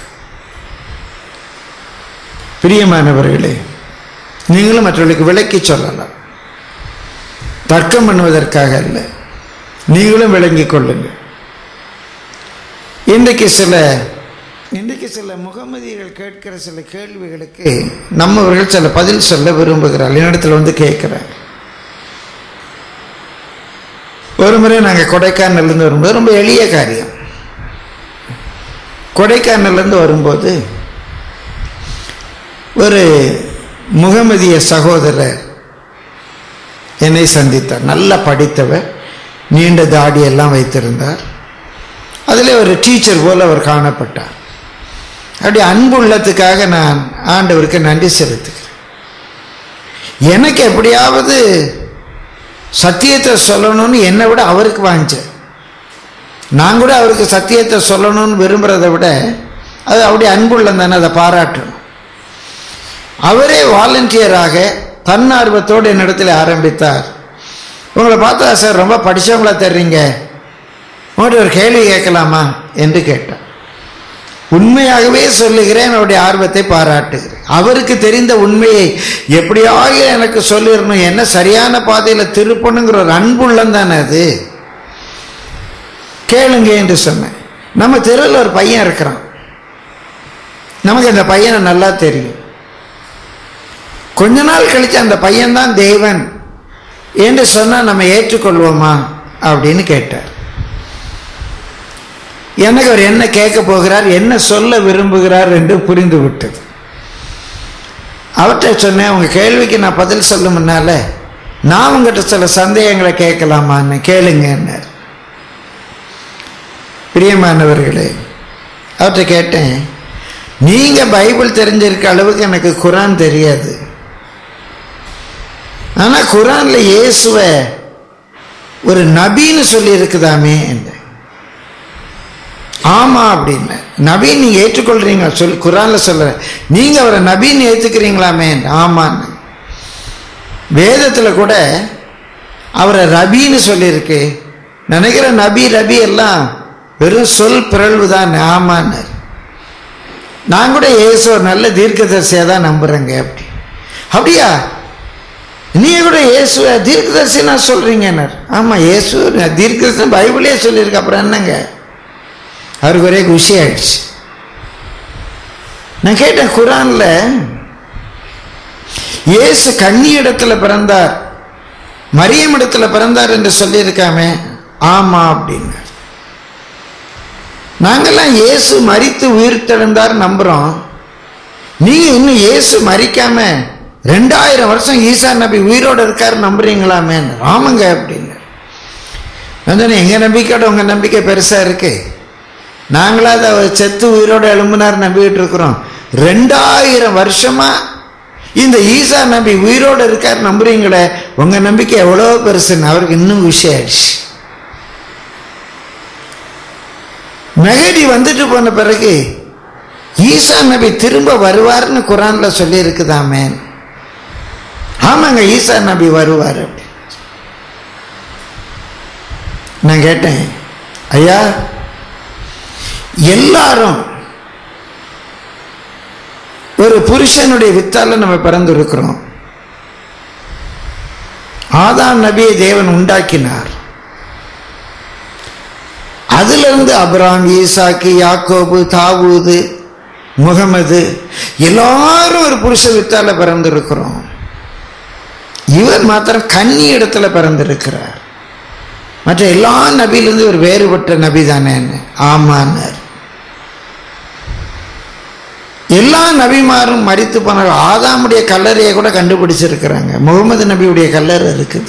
பிரியமானவர்களே நீங்களும் மற்றவர்களுக்கு விளக்கி சொல்லலாம் தர்க்கம் பண்ணுவதற்காக அல்ல நீங்களும் விளங்கிக் கொள்ளுங்கள் இன்றைக்கு சில இன்றைக்கு சில முகமதியர்கள் கேட்கிற சில கேள்விகளுக்கு நம்மவர்கள் சில பதில் சொல்ல விரும்புகிறார்கள் என்னிடத்தில் வந்து கேட்கிறாங்க ஒரு முறை நாங்கள் கொடைக்கானல்லேருந்து வரும்போது ரொம்ப எளிய காரியம் கொடைக்கானல்லேருந்து வரும்போது ஒரு முகமதிய சகோதரர் என்னை சந்தித்தார் நல்லா படித்தவர் நீண்ட தாடியெல்லாம் வைத்திருந்தார் அதில் ஒரு டீச்சர் போல் அவர் காணப்பட்டார் அப்படி அன்புள்ளத்துக்காக நான் ஆண்டவருக்கு நன்றி செலுத்துகிறேன் எனக்கு எப்படியாவது சத்தியத்தை சொல்லணும்னு என்னை விட அவருக்கு வாங்கிச்சேன் நான் கூட அவருக்கு சத்தியத்தை சொல்லணும்னு விரும்புகிறத விட அது அவருடைய அன்புள்ளம் தானே அதை பாராட்டணும் அவரே வாலண்டியராக தன்னார்வத்தோடு என்னிடத்தில் ஆரம்பித்தார் உங்களை பார்த்தா சார் ரொம்ப படித்தவங்களா தெரிறீங்க உங்கள்கிட்ட ஒரு கேள்வி கேட்கலாமா என்று கேட்டார் உண்மையாகவே சொல்லுகிறேன் அவருடைய ஆர்வத்தை பாராட்டுகிறேன் அவருக்கு தெரிந்த உண்மையை எப்படியாக எனக்கு சொல்லிடணும் என்ன சரியான பாதையில் திருப்பணுங்கிற ஒரு அன்புள்ளம் தானே அது கேளுங்க என்று சொன்னேன் நம்ம தெருவில் ஒரு பையன் இருக்கிறான் நமக்கு அந்த பையனை நல்லா தெரியும் கொஞ்ச நாள் கழிச்சு அந்த பையன்தான் தேவன் என்று சொன்னால் நம்ம ஏற்றுக்கொள்வோமா அப்படின்னு கேட்டார் எனக்கு அவர் என்ன கேட்க போகிறார் என்ன சொல்ல விரும்புகிறார் என்று புரிந்து விட்டது அவர்கிட்ட சொன்னேன் உங்க கேள்விக்கு நான் பதில் சொல்ல முன்னால நான் உங்ககிட்ட சில சந்தேகங்களை கேட்கலாமான்னு கேளுங்கன்னார் பிரியமானவர்களே அவர்கிட்ட கேட்டேன் நீங்க பைபிள் தெரிஞ்சிருக்க அளவுக்கு எனக்கு குரான் தெரியாது ஆனா குரான்ல இயேசுவ ஒரு நபின்னு சொல்லி இருக்குதாமே என்றேன் ஆமா அப்படின்னு நபி நீங்க ஏற்றுக்கொள்றீங்க சொல் குரான்ல சொல்ற நீங்க அவரை நபின்னு ஏத்துக்கிறீங்களாமே ஆமான்னு வேதத்துல கூட அவரை ரபின்னு சொல்லியிருக்கு நினைக்கிற நபி ரபி எல்லாம் வெறும் சொல் பிறழ்வு தான் ஆமான்னு நான் கூட இயேசு ஒரு நல்ல தீர்க்கதரிசியா தான் நம்புறேங்க அப்படி அப்படியா நீங்க கூட இயேசுவ தீர்க்கதரிசி நான் சொல்றீங்கன்னார் ஆமா இயேசு தீர்க்கதரிசி பைபிளே சொல்லியிருக்கு அப்புறம் என்னங்க அவருக்கு ஒரே குஷி ஆயிடுச்சு நான் கேட்டேன் குரான்ல இயேசு கன்னி இடத்துல பிறந்தார் மரியம் இடத்துல பிறந்தார் என்று சொல்லியிருக்காமே ஆமா அப்படின்னு நாங்கெல்லாம் இயேசு மரித்து உயிர் தெழுந்தார் நம்புறோம் நீங்க இன்னும் இயேசு மறிக்காம ரெண்டாயிரம் வருஷம் ஈசா நபி உயிரோடு இருக்காரு நம்புறீங்களாமே ஆமாங்க அப்படின்னு வந்து எங்க நம்பிக்கையோட உங்க நம்பிக்கை பெருசா இருக்கு நாங்களாவது அவர் செத்து உயிரோடு எழும்பினார் நம்பிக்கிட்டு இருக்கிறோம் ரெண்டாயிரம் வருஷமா இந்த ஈசா நபி உயிரோடு இருக்கார் நம்புறீங்களே உங்க நம்பிக்கை எவ்வளோ பெருசுன்னு அவருக்கு இன்னும் விஷயம் ஆயிடுச்சு மெகடி வந்துட்டு போன பிறகு ஈசா நபி திரும்ப வருவார்னு குரான்ல சொல்லி இருக்குதாமே ஆமாங்க ஈசா நபி வருவார் அப்படி நான் கேட்டேன் ஐயா எல்லாரும் ஒரு புருஷனுடைய வித்தால நம்ம பிறந்திருக்கிறோம் ஆதாம் நபியை தேவன் உண்டாக்கினார் அதிலிருந்து அப்ராம் ஈசாக்கு யாக்கோபு தாவூது முகமது எல்லாரும் ஒரு புருஷ வித்தால பிறந்திருக்கிறோம் இவர் மாத்திரம் கன்னி இடத்துல பிறந்திருக்கிறார் மற்ற எல்லா நபியிலிருந்து ஒரு வேறுபட்ட நபி தானேன்னு ஆமான்னார் எல்லா நபிமாரும் மறித்து போனார் ஆதாமுடைய கல்லறையை கூட கண்டுபிடிச்சிருக்கிறாங்க முகமது நபியுடைய கல்லறை இருக்குது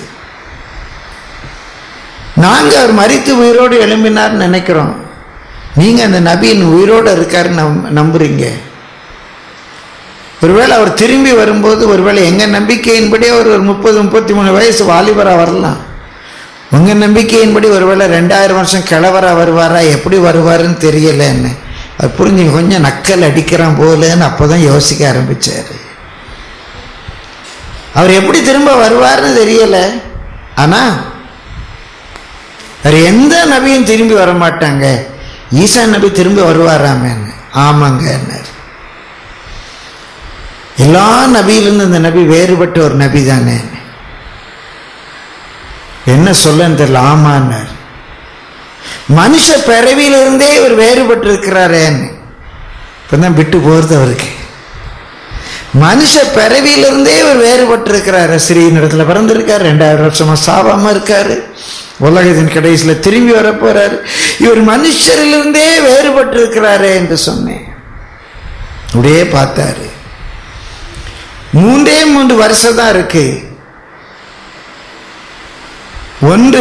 நாங்க அவர் மறித்து உயிரோடு எழும்பினார்னு நினைக்கிறோம் நீங்க அந்த நபியின் உயிரோடு இருக்காருன்னு நம்- நம்புறீங்க ஒருவேளை அவர் திரும்பி வரும்போது ஒருவேளை எங்க நம்பிக்கையின்படி அவர் ஒரு முப்பது முப்பத்தி மூணு வயசு வாலிபரா வரலாம் உங்க நம்பிக்கையின்படி ஒருவேளை ரெண்டாயிரம் வருஷம் கிழவரா வருவாரா எப்படி வருவாருன்னு தெரியலன்னு அது புரிஞ்சுங்க கொஞ்சம் நக்கல் அடிக்கிறான் போலன்னு அப்பதான் யோசிக்க ஆரம்பிச்சாரு அவர் எப்படி திரும்ப வருவார்னு தெரியல ஆனா வேற எந்த நபியும் திரும்பி வர மாட்டாங்க ஈசா நபி திரும்பி வருவாராமேன்னு ஆமாங்கன்னாரு எல்லா நபியிலிருந்து இந்த நபி வேறுபட்ட ஒரு நபி தானே என்ன சொல்லன்னு தெரியல ஆமான்னார் மனுஷ பிறவியிலிருந்தே இவர் வேறுபட்டு இருக்கிறாரேன்னு இப்பதான் விட்டு போறது அவருக்கு மனுஷ பிறவியிலிருந்தே இவர் வேறுபட்டு இருக்கிறாரு ஸ்ரீனிடத்துல பிறந்திருக்காரு ரெண்டாயிரம் வருஷமா சாவாம இருக்காரு உலகத்தின் கடைசியில திரும்பி வர போறாரு இவர் மனுஷரிலிருந்தே வேறுபட்டு இருக்கிறாரே என்று சொன்னேன் அப்படியே பார்த்தாரு மூன்றே மூன்று வருஷம் தான் இருக்கு ஒன்று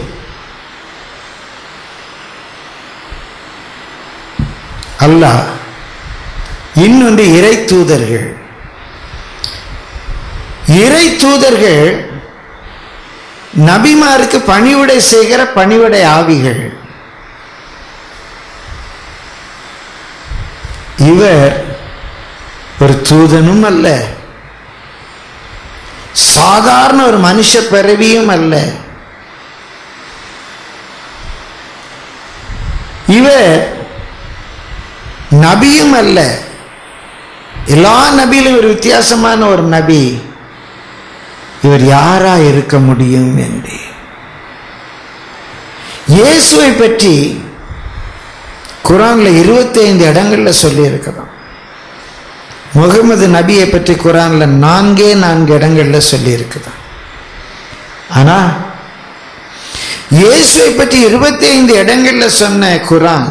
அல்லாஹ் இன்னொன்று இறை தூதர்கள் இறை தூதர்கள் நபிமாருக்கு பணிவிடை செய்கிற பணிவிடை ஆவிகள் இவர் ஒரு தூதனும் அல்ல சாதாரண ஒரு மனுஷ பிறவியும் அல்ல இவர் நபியும் அல்ல எல்லா நபியிலும் ஒரு வித்தியாசமான ஒரு நபி இவர் யாரா இருக்க முடியும் என்று இயேசுவை பற்றி குரான்ல இருபத்தி ஐந்து இடங்கள்ல சொல்லி இருக்கிறோம் முகமது நபியை பற்றி குரான்ல நான்கே நான்கு இடங்கள்ல சொல்லி இருக்குதான் ஆனா இயேசுவை பற்றி இருபத்தி ஐந்து இடங்கள்ல சொன்ன குரான்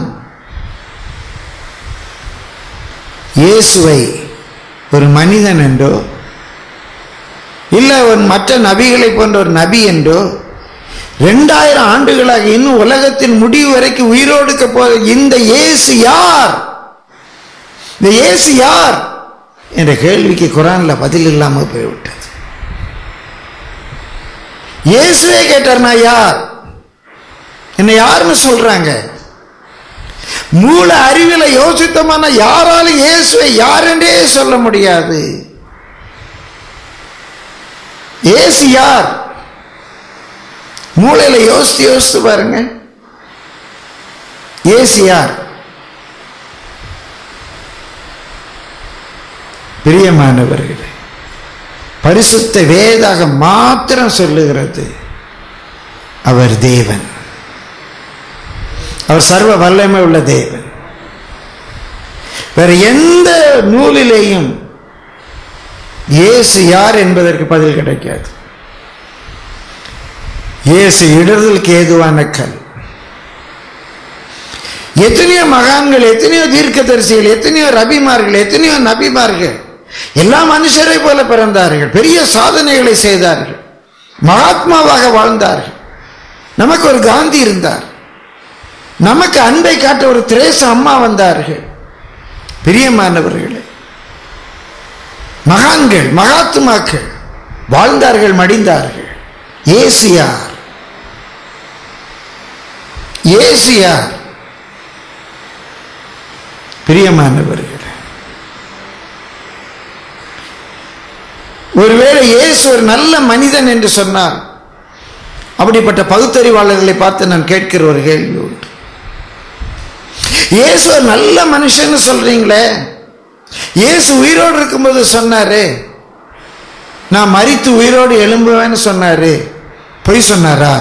இயேசுவை ஒரு மனிதன் என்றோ இல்லை ஒரு மற்ற நபிகளை போன்ற ஒரு நபி என்றோ ரெண்டாயிரம் ஆண்டுகளாக இன்னும் உலகத்தின் முடிவு வரைக்கும் உயிரோடுக்க போத இந்த இயேசு யார் இந்த இயேசு யார் என்ற கேள்விக்கு குரான்ல பதில் இல்லாம போய்விட்டது இயேசுவே கேட்டார் நான் யார் என்ன யாருன்னு சொல்றாங்க மூல அறிவில யோசித்தமான யாராலும் இயேசுவை யார் என்றே சொல்ல முடியாது இயேசு யார் மூளையில யோசித்து யோசித்து பாருங்க இயேசு யார் பிரியமானவர்களே பரிசுத்த வேதாக மாத்திரம் சொல்லுகிறது அவர் தேவன் அவர் சர்வ வல்லமை உள்ள தேவன் வேற எந்த நூலிலேயும் இயேசு யார் என்பதற்கு பதில் கிடைக்காது இயேசு இடர்களுக்கு ஏதுவான கல் எத்தனையோ மகான்கள் எத்தனையோ தீர்க்கதரிசிகள் எத்தனையோ ரபிமார்கள் எத்தனையோ நபிமார்கள் எல்லா மனுஷரை போல பிறந்தார்கள் பெரிய சாதனைகளை செய்தார்கள் மகாத்மாவாக வாழ்ந்தார்கள் நமக்கு ஒரு காந்தி இருந்தார் நமக்கு அன்பை காட்ட ஒரு திரேச அம்மா வந்தார்கள் பிரியமானவர்களே மகான்கள் மகாத்மாக்கள் வாழ்ந்தார்கள் மடிந்தார்கள் ஏசு யார் ஏசு யார் பிரியமானவர்களே ஒருவேளை இயேசு ஒரு நல்ல மனிதன் என்று சொன்னால் அப்படிப்பட்ட பகுத்தறிவாளர்களை பார்த்து நான் கேட்கிற ஒரு கேள்வி உண்டு இயேசு ஒரு நல்ல மனுஷன்னு சொல்றீங்களே இயேசு உயிரோடு இருக்கும்போது சொன்னாரு நான் மறித்து உயிரோடு எழும்புவேன்னு சொன்னாரு பொய் சொன்னாரா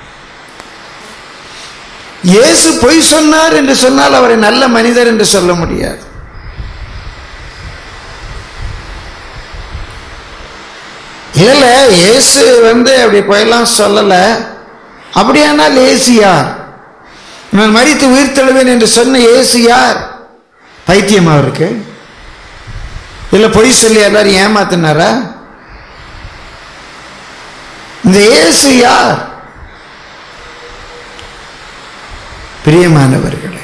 இயேசு பொய் சொன்னார் என்று சொன்னால் அவரை நல்ல மனிதர் என்று சொல்ல முடியாது இல்ல இயேசு வந்து அப்படி பொய்யெல்லாம் சொல்லல அப்படியானால் இயேசு யார் நான் மறித்து உயிர் தழுவேன் என்று சொன்ன இயேசு யார் பைத்தியமா இருக்கு இல்ல பொய் சொல்லி எல்லாரும் ஏமாத்தினாரா இந்த இயேசு யார் பிரியமானவர்களே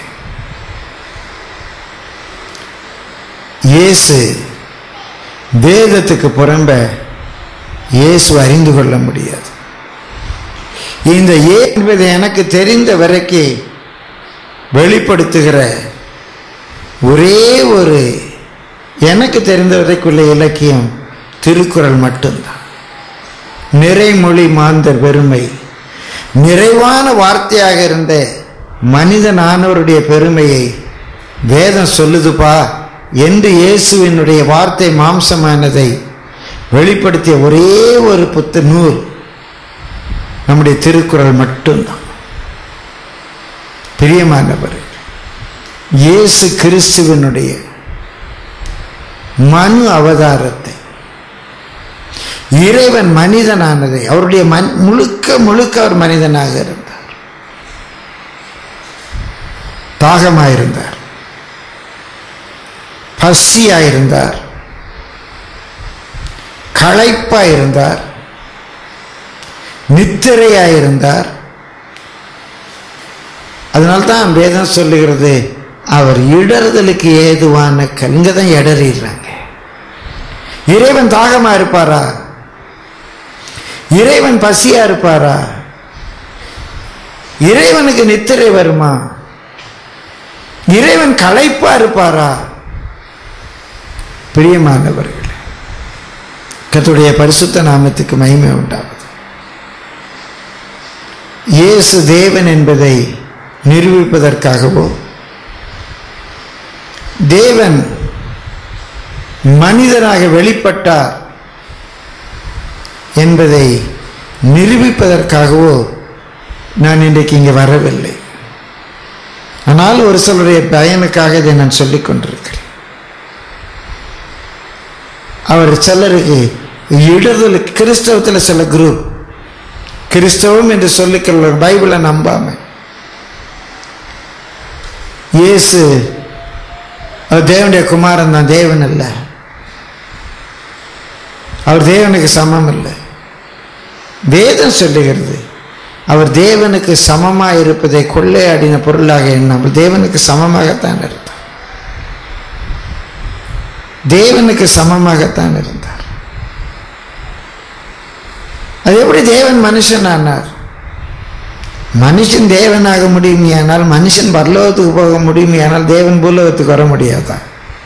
இயேசு வேதத்துக்கு புறம்ப இயேசு அறிந்து கொள்ள முடியாது இந்த ஏ என்பது எனக்கு தெரிந்த வரைக்கும் வெளிப்படுத்துகிற ஒரே ஒரு எனக்கு தெரிந்த வரைக்குள்ள இலக்கியம் திருக்குறள் மட்டும்தான் நிறைமொழி மாந்தர் பெருமை நிறைவான வார்த்தையாக இருந்த மனிதனானவருடைய பெருமையை வேதம் சொல்லுதுப்பா என்று இயேசுவினுடைய வார்த்தை மாம்சமானதை வெளிப்படுத்திய ஒரே ஒரு புத்த நூல் நம்முடைய திருக்குறள் மட்டும்தான் பிரியமானவர் இயேசு கிறிஸ்துவனுடைய மனு அவதாரத்தை இறைவன் மனிதனானதை அவருடைய மன் முழுக்க முழுக்க அவர் மனிதனாக இருந்தார் தாகமாயிருந்தார் பசியாயிருந்தார் களைப்பாயிருந்தார் நித்திரையாயிருந்தார் அதனால்தான் வேதம் சொல்லுகிறது அவர் இடறுதலுக்கு ஏதுவான கல் இங்க தான் இடறிடுறாங்க இறைவன் தாகமா இருப்பாரா இறைவன் பசியா இருப்பாரா இறைவனுக்கு நித்திரை வருமா இறைவன் களைப்பா இருப்பாரா பிரியமானவர்களே கர்த்தருடைய பரிசுத்த நாமத்துக்கு மகிமை உண்டாவது இயேசு தேவன் என்பதை நிரூபிப்பதற்காகவோ தேவன் மனிதனாக வெளிப்பட்டார் என்பதை நிரூபிப்பதற்காகவோ நான் இன்றைக்கு இங்கே வரவில்லை ஆனால் ஒரு சிலருடைய பயனுக்காக இதை நான் சொல்லிக் கொண்டிருக்கிறேன் அவர் சிலருக்கு இடதுல கிறிஸ்தவத்தில் சில குரூப் கிறிஸ்தவம் என்று சொல்லிக்கொள்ள பைபிளை நம்பாம இயேசு அவர் தேவனுடைய குமாரன் தான் தேவன் இல்லை அவர் தேவனுக்கு சமம் இல்லை வேதம் சொல்லுகிறது அவர் தேவனுக்கு சமமாக இருப்பதை கொள்ளையாடின பொருளாக எண்ணாமல் தேவனுக்கு சமமாகத்தான் இருந்தார் தேவனுக்கு சமமாகத்தான் இருந்தார் அது எப்படி தேவன் மனுஷன் ஆனார் மனுஷன் தேவனாக முடியுமையானால் மனுஷன் பரலோகத்துக்கு போக முடியுமையானால் தேவன் பூலோகத்துக்கு வர முடியாதா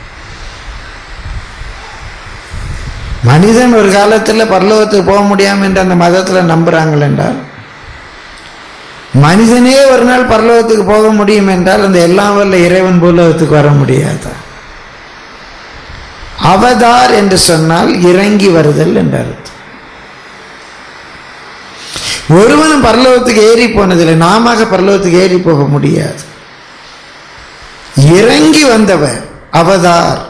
மனிதன் ஒரு காலத்தில் பரலோகத்துக்கு போக முடியாமல் என்று அந்த மதத்தில் நம்புகிறாங்கள் என்றால் மனிதனே ஒரு நாள் பரலோகத்துக்கு போக முடியும் என்றால் அந்த எல்லாம் வல்ல இறைவன் பூலோகத்துக்கு வர முடியாதா அவதார் என்று சொன்னால் இறங்கி வருதல் என்று அர்த்தம் ஒருவனும் பரலோகத்துக்கு ஏறி போனதில்லை நாம பரலோகத்துக்கு ஏறி போக முடியாது இறங்கி வந்தவர் அவதார்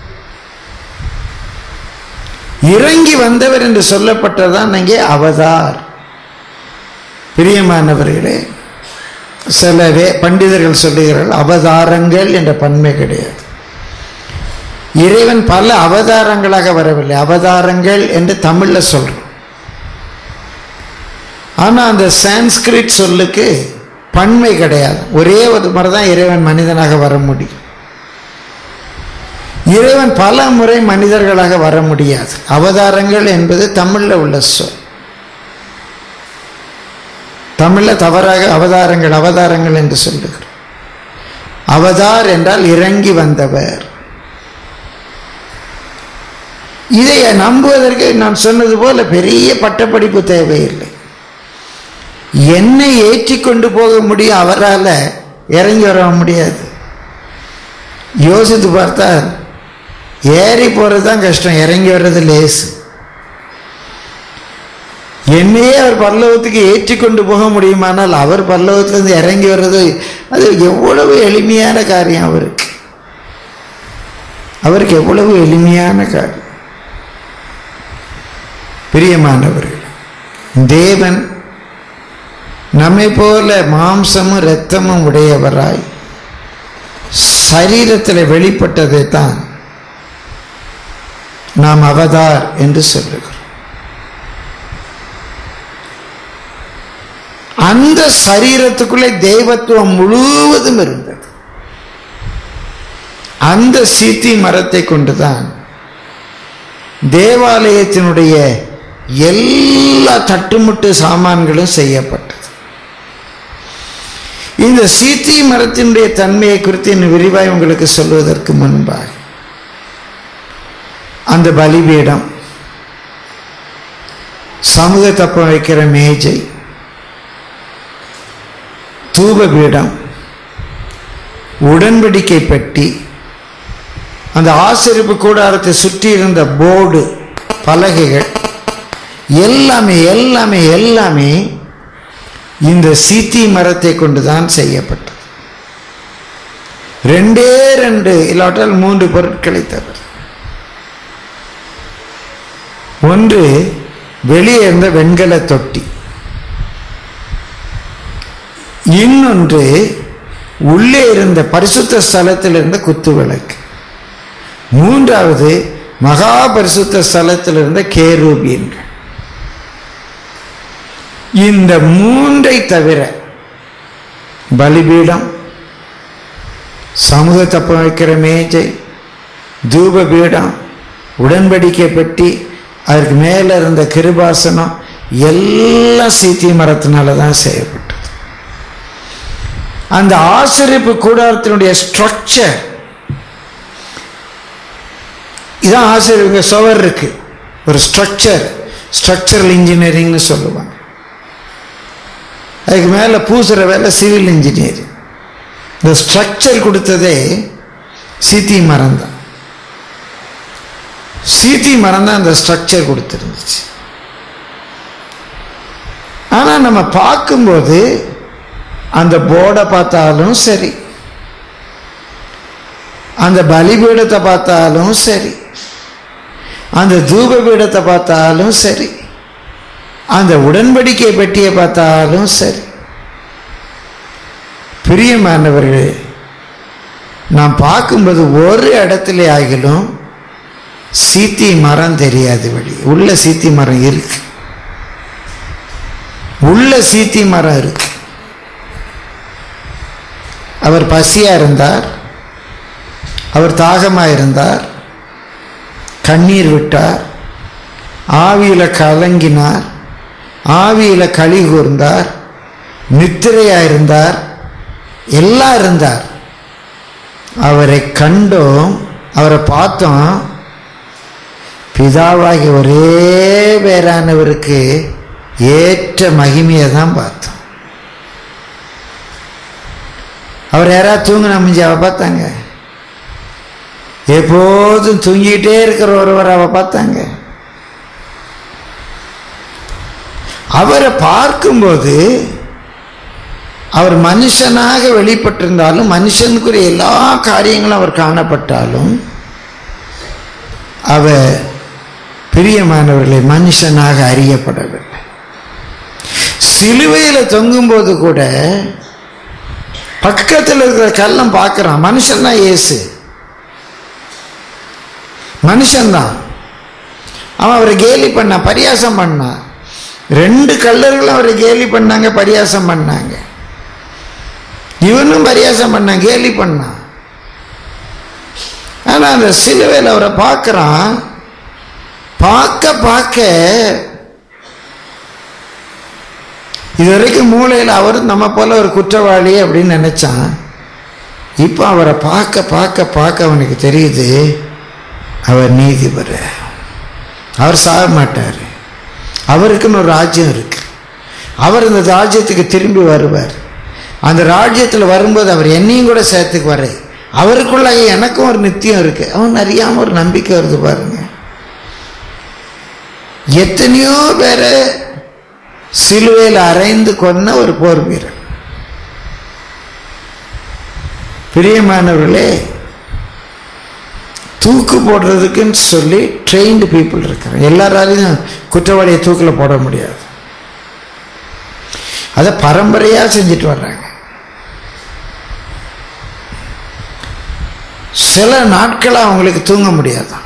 இறங்கி வந்தவர் என்று சொல்லப்பட்டதான் அங்கே அவதார் பிரியமானவர்களே சில வே பண்டிதர்கள் சொல்லுகிறார்கள் அவதாரங்கள் என்ற பன்மை கிடையாது இறைவன் பல அவதாரங்களாக வரவில்லை அவதாரங்கள் என்று தமிழ்ல சொல்றோம் ஆனா அந்த சான்ஸ்கிரிட் சொல்லுக்கு பன்மை கிடையாது ஒரே ஒரு முறை தான் இறைவன் மனிதனாக வர முடியும் இறைவன் பல முறை மனிதர்களாக வர முடியாது அவதாரங்கள் என்பது தமிழ்ல உள்ள சொல் தமிழ்ல தவறாக அவதாரங்கள் அவதாரங்கள் என்று சொல்லுகிறோம் அவதார் என்றால் இறங்கி வந்தவர் இதை நம்புவதற்கு நான் சொன்னது போல பெரிய பட்டப்படிப்பு தேவையில்லை என்னை ஏற்றி கொண்டு போக முடியும் அவரால் இறங்கி வர முடியாது யோசித்து பார்த்தா ஏறி போகிறது தான் கஷ்டம் இறங்கி வர்றது லேசு என்னையே அவர் பல்லவத்துக்கு ஏற்றி கொண்டு போக முடியுமானால் அவர் பல்லவத்திலிருந்து இறங்கி வர்றது அது எவ்வளவு எளிமையான காரியம் அவருக்கு அவருக்கு எவ்வளவு எளிமையான காரியம் பிரியமானவர்கள் தேவன் நம்மை போல மாம்சமும் இரத்தமும் உடையவராய் சரீரத்தில் வெளிப்பட்டதை தான் நாம் அவதார் என்று சொல்லுகிறோம் அந்த சரீரத்துக்குள்ளே தெய்வத்துவம் முழுவதும் இருந்தது அந்த சீத்தி மரத்தை கொண்டுதான் தேவாலயத்தினுடைய எல்லா தட்டுமுட்டு சாமான்களும் செய்யப்பட்டது இந்த சீத்தி மரத்தினுடைய தன்மையை குறித்து இன்னும் விரிவாய் உங்களுக்கு சொல்வதற்கு முன்பாக அந்த பலிபீடம் சமூக தப்பம் வைக்கிற மேஜை தூபபீடம் உடன்படிக்கை பெட்டி அந்த ஆசிரிப்பு கூடாரத்தை சுற்றி இருந்த போர்டு பலகைகள் எல்லாமே எல்லாமே எல்லாமே இந்த சீத்தி மரத்தை கொண்டுதான் செய்யப்பட்டது ரெண்டே ரெண்டு இல்லாட்டால் மூன்று பொருட்களை தவிர ஒன்று வெளியே இருந்த வெண்கல தொட்டி இன்னொன்று உள்ளே இருந்த பரிசுத்த ஸ்தலத்தில் இருந்த குத்து விளக்கு மூன்றாவது மகா பரிசுத்த ஸ்தலத்தில் இருந்த கேரூபியன்கள் இந்த மூன்றை தவிர பலிபீடம் சமூக தப்பம் வைக்கிற மேஜை தூப பீடம் உடன்படிக்கை பெட்டி அதற்கு மேலே இருந்த கிருபாசனம் எல்லாம் சீத்தி மரத்தினால தான் செய்யப்பட்டது அந்த ஆசிரியப்பு கூடாரத்தினுடைய ஸ்ட்ரக்சர் இதான் ஆசிரியருங்க சுவர் இருக்கு ஒரு ஸ்ட்ரக்சர் ஸ்ட்ரக்சரல் இன்ஜினியரிங்னு சொல்லுவாங்க அதுக்கு மேலே பூசுகிற வேலை சிவில் இன்ஜினியரிங் இந்த ஸ்ட்ரக்சர் கொடுத்ததே சீத்தி மரம் தான் சீத்தி மரம் தான் அந்த ஸ்ட்ரக்சர் கொடுத்துருந்துச்சு ஆனால் நம்ம பார்க்கும்போது அந்த போர்டை பார்த்தாலும் சரி அந்த பலிபீடத்தை பார்த்தாலும் சரி அந்த தூப பீடத்தை பார்த்தாலும் சரி அந்த உடன்படிக்கை பெட்டியை பார்த்தாலும் சரி பிரியமானவர்களே நாம் பார்க்கும்போது ஒரு இடத்துல ஆகிலும் சீத்தி மரம் தெரியாது வழி உள்ள சீத்தி மரம் இருக்கு உள்ள சீத்தி மரம் இருக்கு அவர் பசியா இருந்தார் அவர் தாகமா இருந்தார் கண்ணீர் விட்டார் ஆவியில கலங்கினார் ஆவியில களி கூர்ந்தார் நித்திரையா இருந்தார் எல்லாம் இருந்தார் அவரை கண்டோம் அவரை பார்த்தோம் பிதாவாகி ஒரே பேரானவருக்கு ஏற்ற மகிமையை தான் பார்த்தோம் அவர் யாராவது தூங்கின முடிஞ்சு அவ பார்த்தாங்க எப்போதும் தூங்கிட்டே இருக்கிற ஒருவர் அவ பார்த்தாங்க அவரை பார்க்கும்போது அவர் மனுஷனாக வெளிப்பட்டிருந்தாலும் மனுஷனுக்குரிய எல்லா காரியங்களும் அவர் காணப்பட்டாலும் அவர் பிரியமானவர்களை மனுஷனாக அறியப்படவில்லை சிலுவையில் தொங்கும்போது கூட பக்கத்தில் இருக்கிற கல்லம் பார்க்குறான் மனுஷன் தான் ஏசு மனுஷன்தான் அவன் அவரை கேலி பண்ணான் பரியாசம் பண்ணான் ரெண்டு கல்லர்களும் அவரை கேலி பண்ணாங்க பரியாசம் பண்ணாங்க இவனும் பரியாசம் பண்ணான் கேலி பண்ணான் ஆனால் அந்த சிலுவையில் அவரை பார்க்குறான் பார்க்க பார்க்க இது வரைக்கும் மூளையில் அவர் நம்ம போல ஒரு குற்றவாளி அப்படின்னு நினைச்சான் இப்போ அவரை பார்க்க பார்க்க பார்க்க அவனுக்கு தெரியுது அவர் நீதிபர் அவர் சாக மாட்டார் அவருக்குன்னு ஒரு ராஜ்யம் இருக்கு அவர் இந்த ராஜ்யத்துக்கு திரும்பி வருவார் அந்த ராஜ்யத்தில் வரும்போது அவர் என்னையும் கூட சேர்த்துக்கு வர அவருக்குள்ள எனக்கும் ஒரு நித்தியம் இருக்கு அவன் அறியாம ஒரு நம்பிக்கை வருது பாருங்க எத்தனையோ பேரை சிலுவையில் அரைந்து கொன்ன ஒரு போர் வீரர் பிரியமானவர்களே தூக்கு போடுறதுக்குன்னு சொல்லி ட்ரெயின்டு பீப்புள் இருக்கிறாங்க எல்லாராலையும் குற்றவாளியை தூக்கில் போட முடியாது அதை பரம்பரையாக செஞ்சுட்டு வர்றாங்க சில நாட்களாக அவங்களுக்கு தூங்க முடியாதான்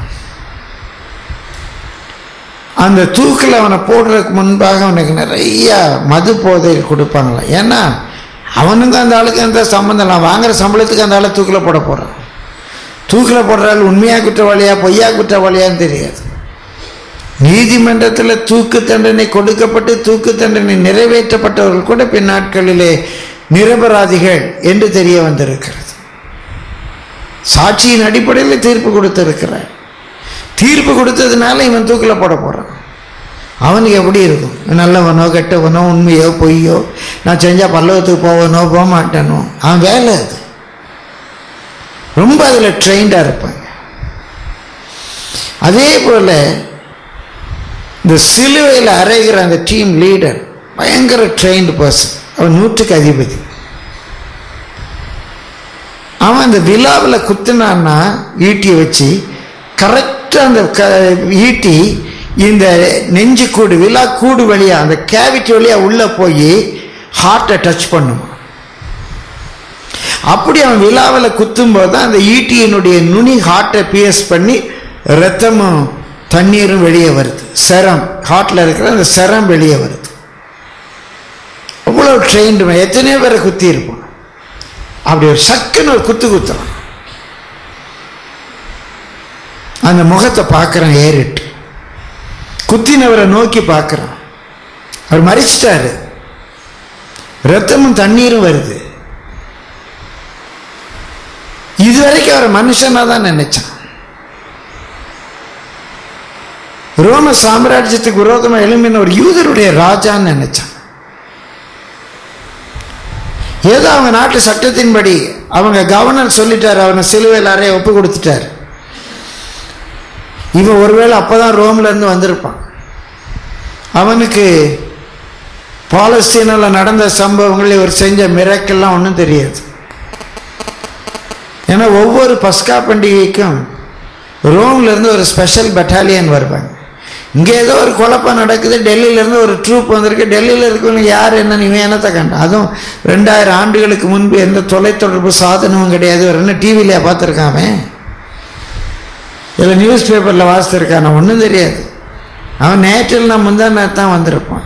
அந்த தூக்கில் அவனை போடுறதுக்கு முன்பாக அவனுக்கு நிறைய மது போதைகள் கொடுப்பாங்களாம் ஏன்னா அவனுக்கு அந்த ஆளுக்கு எந்த சம்மந்தம் இல்லை வாங்குற சம்பளத்துக்கு அந்த ஆளை தூக்கில் போட போகிறான் தூக்கில் போடுற ஆள் உண்மையா குற்றவாளியா பொய்யா குற்றவாளியான்னு தெரியாது நீதிமன்றத்தில் தூக்கு தண்டனை கொடுக்கப்பட்டு தூக்கு தண்டனை நிறைவேற்றப்பட்டவர்கள் கூட பின் நாட்களிலே நிரபராதிகள் என்று தெரிய வந்திருக்கிறது சாட்சியின் அடிப்படையில் தீர்ப்பு கொடுத்திருக்கிறார் தீர்ப்பு கொடுத்ததுனால இவன் தூக்கில் போட போகிறான் அவனுக்கு எப்படி இருக்கும் நல்லவனோ கெட்டவனோ உண்மையோ பொய்யோ நான் செஞ்சால் பல்லவத்துக்கு போவனோ போக மாட்டேனோ அவன் வேலை அது ரொம்ப அதில் ட்ரெயின்டாக இருப்பாங்க அதே போல் இந்த சிலுவையில் அரைகிற அந்த டீம் லீடர் பயங்கர ட்ரெயின்டு பர்சன் அவன் நூற்றுக்கு அதிபதி அவன் அந்த விழாவில் குத்துனான்னா ஈட்டியை வச்சு கரெக்டாக அந்த க ஈட்டி இந்த நெஞ்சு கூடு விழா கூடு வழியாக அந்த கேவிட்டி வழியாக உள்ளே போய் ஹார்ட்டை டச் பண்ணுமா அப்படி அவன் விழாவில் குத்தும்போது தான் அந்த ஈட்டியினுடைய நுனி ஹார்ட்டை பிஎஸ் பண்ணி ரத்தமும் தண்ணீரும் வெளியே வருது செரம் ஹார்ட்டில் இருக்கிற அந்த செரம் வெளியே வருது அவ்வளோ ட்ரெயின்டு எத்தனையோ பேரை குத்தி இருப்பான் அப்படி ஒரு சக்குன்னு ஒரு குத்து குத்துறான் அந்த முகத்தை பார்க்குறான் ஏறிட்டு குத்தினவரை நோக்கி பார்க்குறான் அவர் மறிச்சிட்டாரு ரத்தமும் தண்ணீரும் வருது இதுவரைக்கும் அவர் மனுஷனாக தான் நினைச்சான் ரோம சாம்ராஜ்யத்துக்கு விரோதமாக எழும்பின ஒரு யூதருடைய ராஜான்னு நினைச்சான் ஏதோ அவங்க நாட்டு சட்டத்தின்படி அவங்க கவர்னர் சொல்லிட்டார் அவனை சிலுவையில் அறைய ஒப்பு கொடுத்துட்டார் இவன் ஒருவேளை அப்பதான் ரோம்ல இருந்து வந்திருப்பான் அவனுக்கு பாலஸ்தீனில் நடந்த சம்பவங்கள் இவர் செஞ்ச மிரக்கெல்லாம் ஒன்றும் தெரியாது ஏன்னா ஒவ்வொரு பஸ்கா பண்டிகைக்கும் ரோம்ல இருந்து ஒரு ஸ்பெஷல் பட்டாலியன் வருவாங்க இங்கே ஏதோ ஒரு குழப்பம் நடக்குது டெல்லியிலேருந்து ஒரு ட்ரூப் வந்திருக்கு டெல்லியில் இருக்கவங்க யார் என்ன இவன் என்னத்தை கண்டான் அதுவும் ரெண்டாயிரம் ஆண்டுகளுக்கு முன்பு எந்த தொலைத்தொடர்பு சாதனமும் கிடையாது ஒரு என்ன டிவிலையா பார்த்துருக்கான் அவன் இல்லை நியூஸ் பேப்பரில் வாசித்திருக்கான் ஒன்றும் தெரியாது அவன் நேற்றில் நான் முந்தா தான் வந்திருப்பான்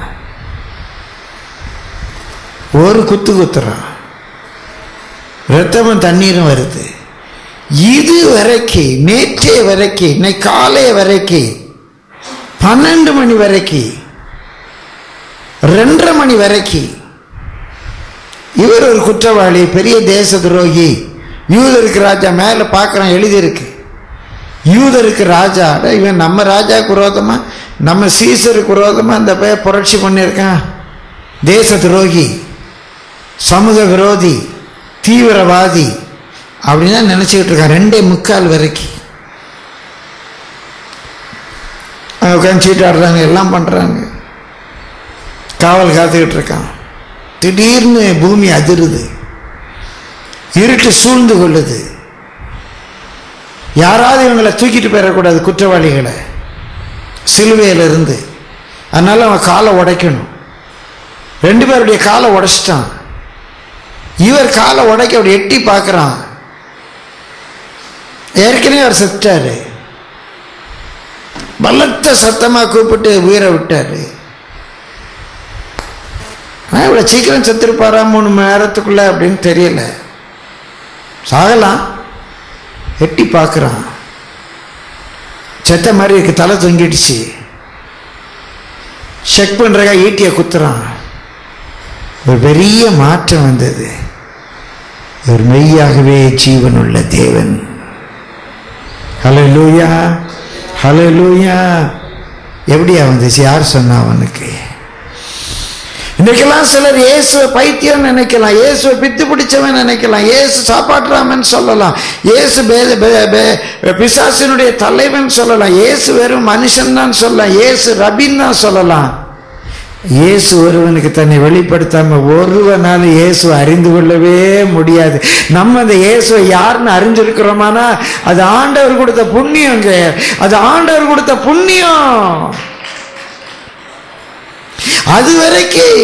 ஒரு குத்து குத்துறான் ரத்தமும் தண்ணீரும் வருது இது வரைக்கும் நேற்றே வரைக்கும் இன்னைக்கு காலை வரைக்கும் பன்னெண்டு மணி வரைக்கும் ரெண்டரை மணி வரைக்கும் இவர் ஒரு குற்றவாளி பெரிய தேச துரோகி யூதருக்கு ராஜா மேலே பார்க்குறான் எழுதியிருக்கு யூதருக்கு ராஜா அட, இவன் நம்ம ராஜாவுக்கு விரோதமா நம்ம சீசருக்கு விரோதமா இந்த பையன் புரட்சி பண்ணியிருக்கான் தேச துரோகி சமூக விரோதி தீவிரவாதி அப்படின்னு தான் நினச்சிக்கிட்டு இருக்கான் ரெண்டே முக்கால் வரைக்கும் அவங்க உட்காந்து சீட்டாடுறாங்க எல்லாம் பண்ணுறாங்க காவல் காத்துக்கிட்டு இருக்கான் திடீர்னு பூமி அதிருது இருட்டு சூழ்ந்து கொள்ளுது யாராவது இவங்களை தூக்கிட்டு போயிடக்கூடாது குற்றவாளிகளை சிலுவையிலிருந்து அதனால அவன் காலை உடைக்கணும் ரெண்டு பேருடைய காலை உடைச்சிட்டான் இவர் காலை உடைக்க அப்படி எட்டி பார்க்குறான் ஏற்கனவே அவர் செத்தாரு பலத்த சத்தமா கூப்பிட்டு உயிரை விட்டாரு ஆனால் இவ்வளோ சீக்கிரம் செத்துருப்பாரா மூணு மணி நேரத்துக்குள்ள அப்படின்னு தெரியல சாகலாம் எட்டி பார்க்குறான் செத்த மாதிரி இருக்கு தலை தொங்கிடுச்சு செக் பண்ணுறக்கா ஈட்டியை குத்துறான் ஒரு பெரிய மாற்றம் வந்தது ஒரு மெய்யாகவே ஜீவனுள்ள தேவன் ஹலோ லூயா ஹலோ லூயா எப்படியா வந்துச்சு யார் சொன்னா அவனுக்கு இன்னைக்கெல்லாம் சிலர் இயேசுவை பைத்தியம் நினைக்கலாம் இயேசுவை பித்து பிடிச்சவன் நினைக்கலாம் இயேசு சாப்பாட்டுறாமன் சொல்லலாம் இயேசு பே- பே- பே- பிசாசினுடைய தலைவன் சொல்லலாம் இயேசு வெறும் மனுஷன் தான் சொல்லலாம் இயேசு ரபின் தான் சொல்லலாம் இயேசு ஒருவனுக்கு தன்னை வெளிப்படுத்தாம ஒருவனால இயேசு அறிந்து கொள்ளவே முடியாது நம்ம அந்த இயேசுவை யாருன்னு அறிஞ்சிருக்கிறோமானா அது ஆண்டவர் கொடுத்த புண்ணியங்க அது ஆண்டவர் கொடுத்த புண்ணியம் அது வரைக்கும்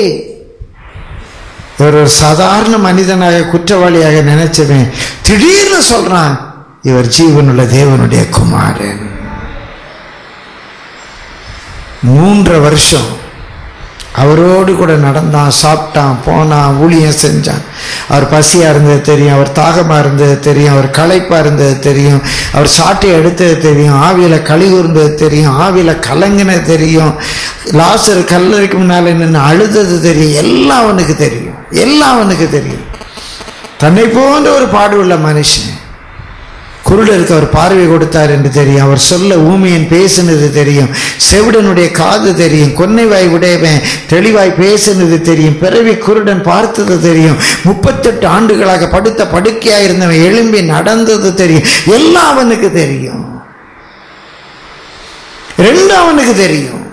ஒரு சாதாரண மனிதனாக குற்றவாளியாக நினைச்சவன் திடீர்னு சொல்றான் இவர் ஜீவனுள்ள தேவனுடைய குமாரன் மூன்று வருஷம் அவரோடு கூட நடந்தான் சாப்பிட்டான் போனான் ஊழியம் செஞ்சான் அவர் பசியாக இருந்தது தெரியும் அவர் தாகமாக இருந்தது தெரியும் அவர் களைப்பாக இருந்தது தெரியும் அவர் சாட்டை எடுத்தது தெரியும் ஆவியில் களி கூர்ந்தது தெரியும் ஆவியில் கலங்கினது தெரியும் லாசர் கல்லறைக்கு முன்னால் நின்று அழுதது தெரியும் எல்லாம் அவனுக்கு தெரியும் எல்லாம் அவனுக்கு தெரியும் தன்னை போன்ற ஒரு பாடுள்ள மனுஷன் குருடருக்கு அவர் பார்வை கொடுத்தார் என்று தெரியும் அவர் சொல்ல ஊமையன் பேசினது தெரியும் செவிடனுடைய காது தெரியும் கொன்னைவாய் உடையவன் தெளிவாய் பேசினது தெரியும் பிறவி குருடன் பார்த்தது தெரியும் முப்பத்தெட்டு ஆண்டுகளாக படுத்த படுக்கையாக இருந்தவன் எழும்பி நடந்தது தெரியும் எல்லாம் அவனுக்கு தெரியும் ரெண்டு அவனுக்கு தெரியும்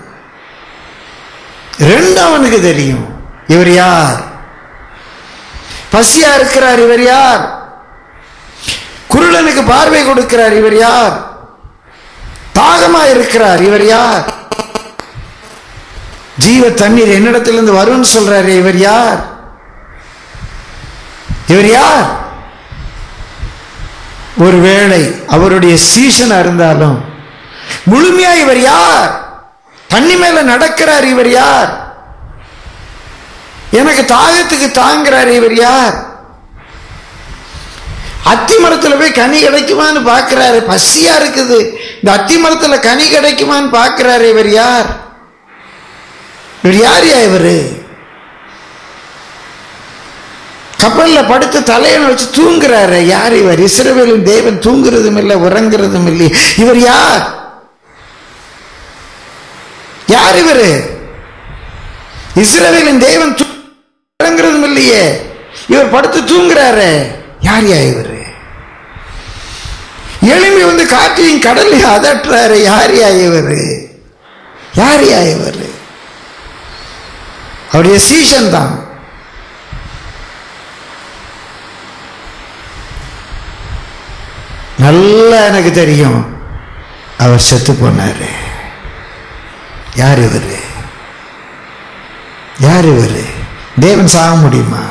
ரெண்டு அவனுக்கு தெரியும் இவர் யார் பசியா இருக்கிறார் இவர் யார் குருடனுக்கு பார்வை கொடுக்கிறார் இவர் யார் தாகமா இருக்கிறார் இவர் யார் ஜீவ தண்ணீர் என்னிடத்திலிருந்து வரும்னு சொல்றாரு இவர் யார் இவர் யார் ஒருவேளை அவருடைய சீசனா இருந்தாலும் முழுமையா இவர் யார் தண்ணி மேல நடக்கிறார் இவர் யார் எனக்கு தாகத்துக்கு தாங்குறார் இவர் யார் அத்தி மரத்துல போய் கனி கிடைக்குமான்னு பார்க்கிறாரு பசியா இருக்குது இந்த அத்தி மரத்துல கனி கிடைக்குமான்னு பார்க்கிறாரு இவர் யார் இவர் யார் யா இவரு கப்பல்ல படுத்து தலையணை வச்சு தூங்குறாரு யார் இவர் இஸ்ரவேலின் தேவன் தூங்குறதும் இல்லை உறங்குறதும் இல்லை இவர் யார் யார் இவரு இஸ்ரவேலின் தேவன் தூங்குறதும் இல்லையே இவர் படுத்து தூங்குறாரு யார் யா இவரு எழும்பி வந்து காற்றையும் கடலையும் அதட்டுறாரு யார் யா இவரு யார் யா இவரு அவருடைய சீசன் தான் நல்லா எனக்கு தெரியும் அவர் செத்து போனாரு யார் இவரு யார் இவரு தேவன் சாக முடியுமா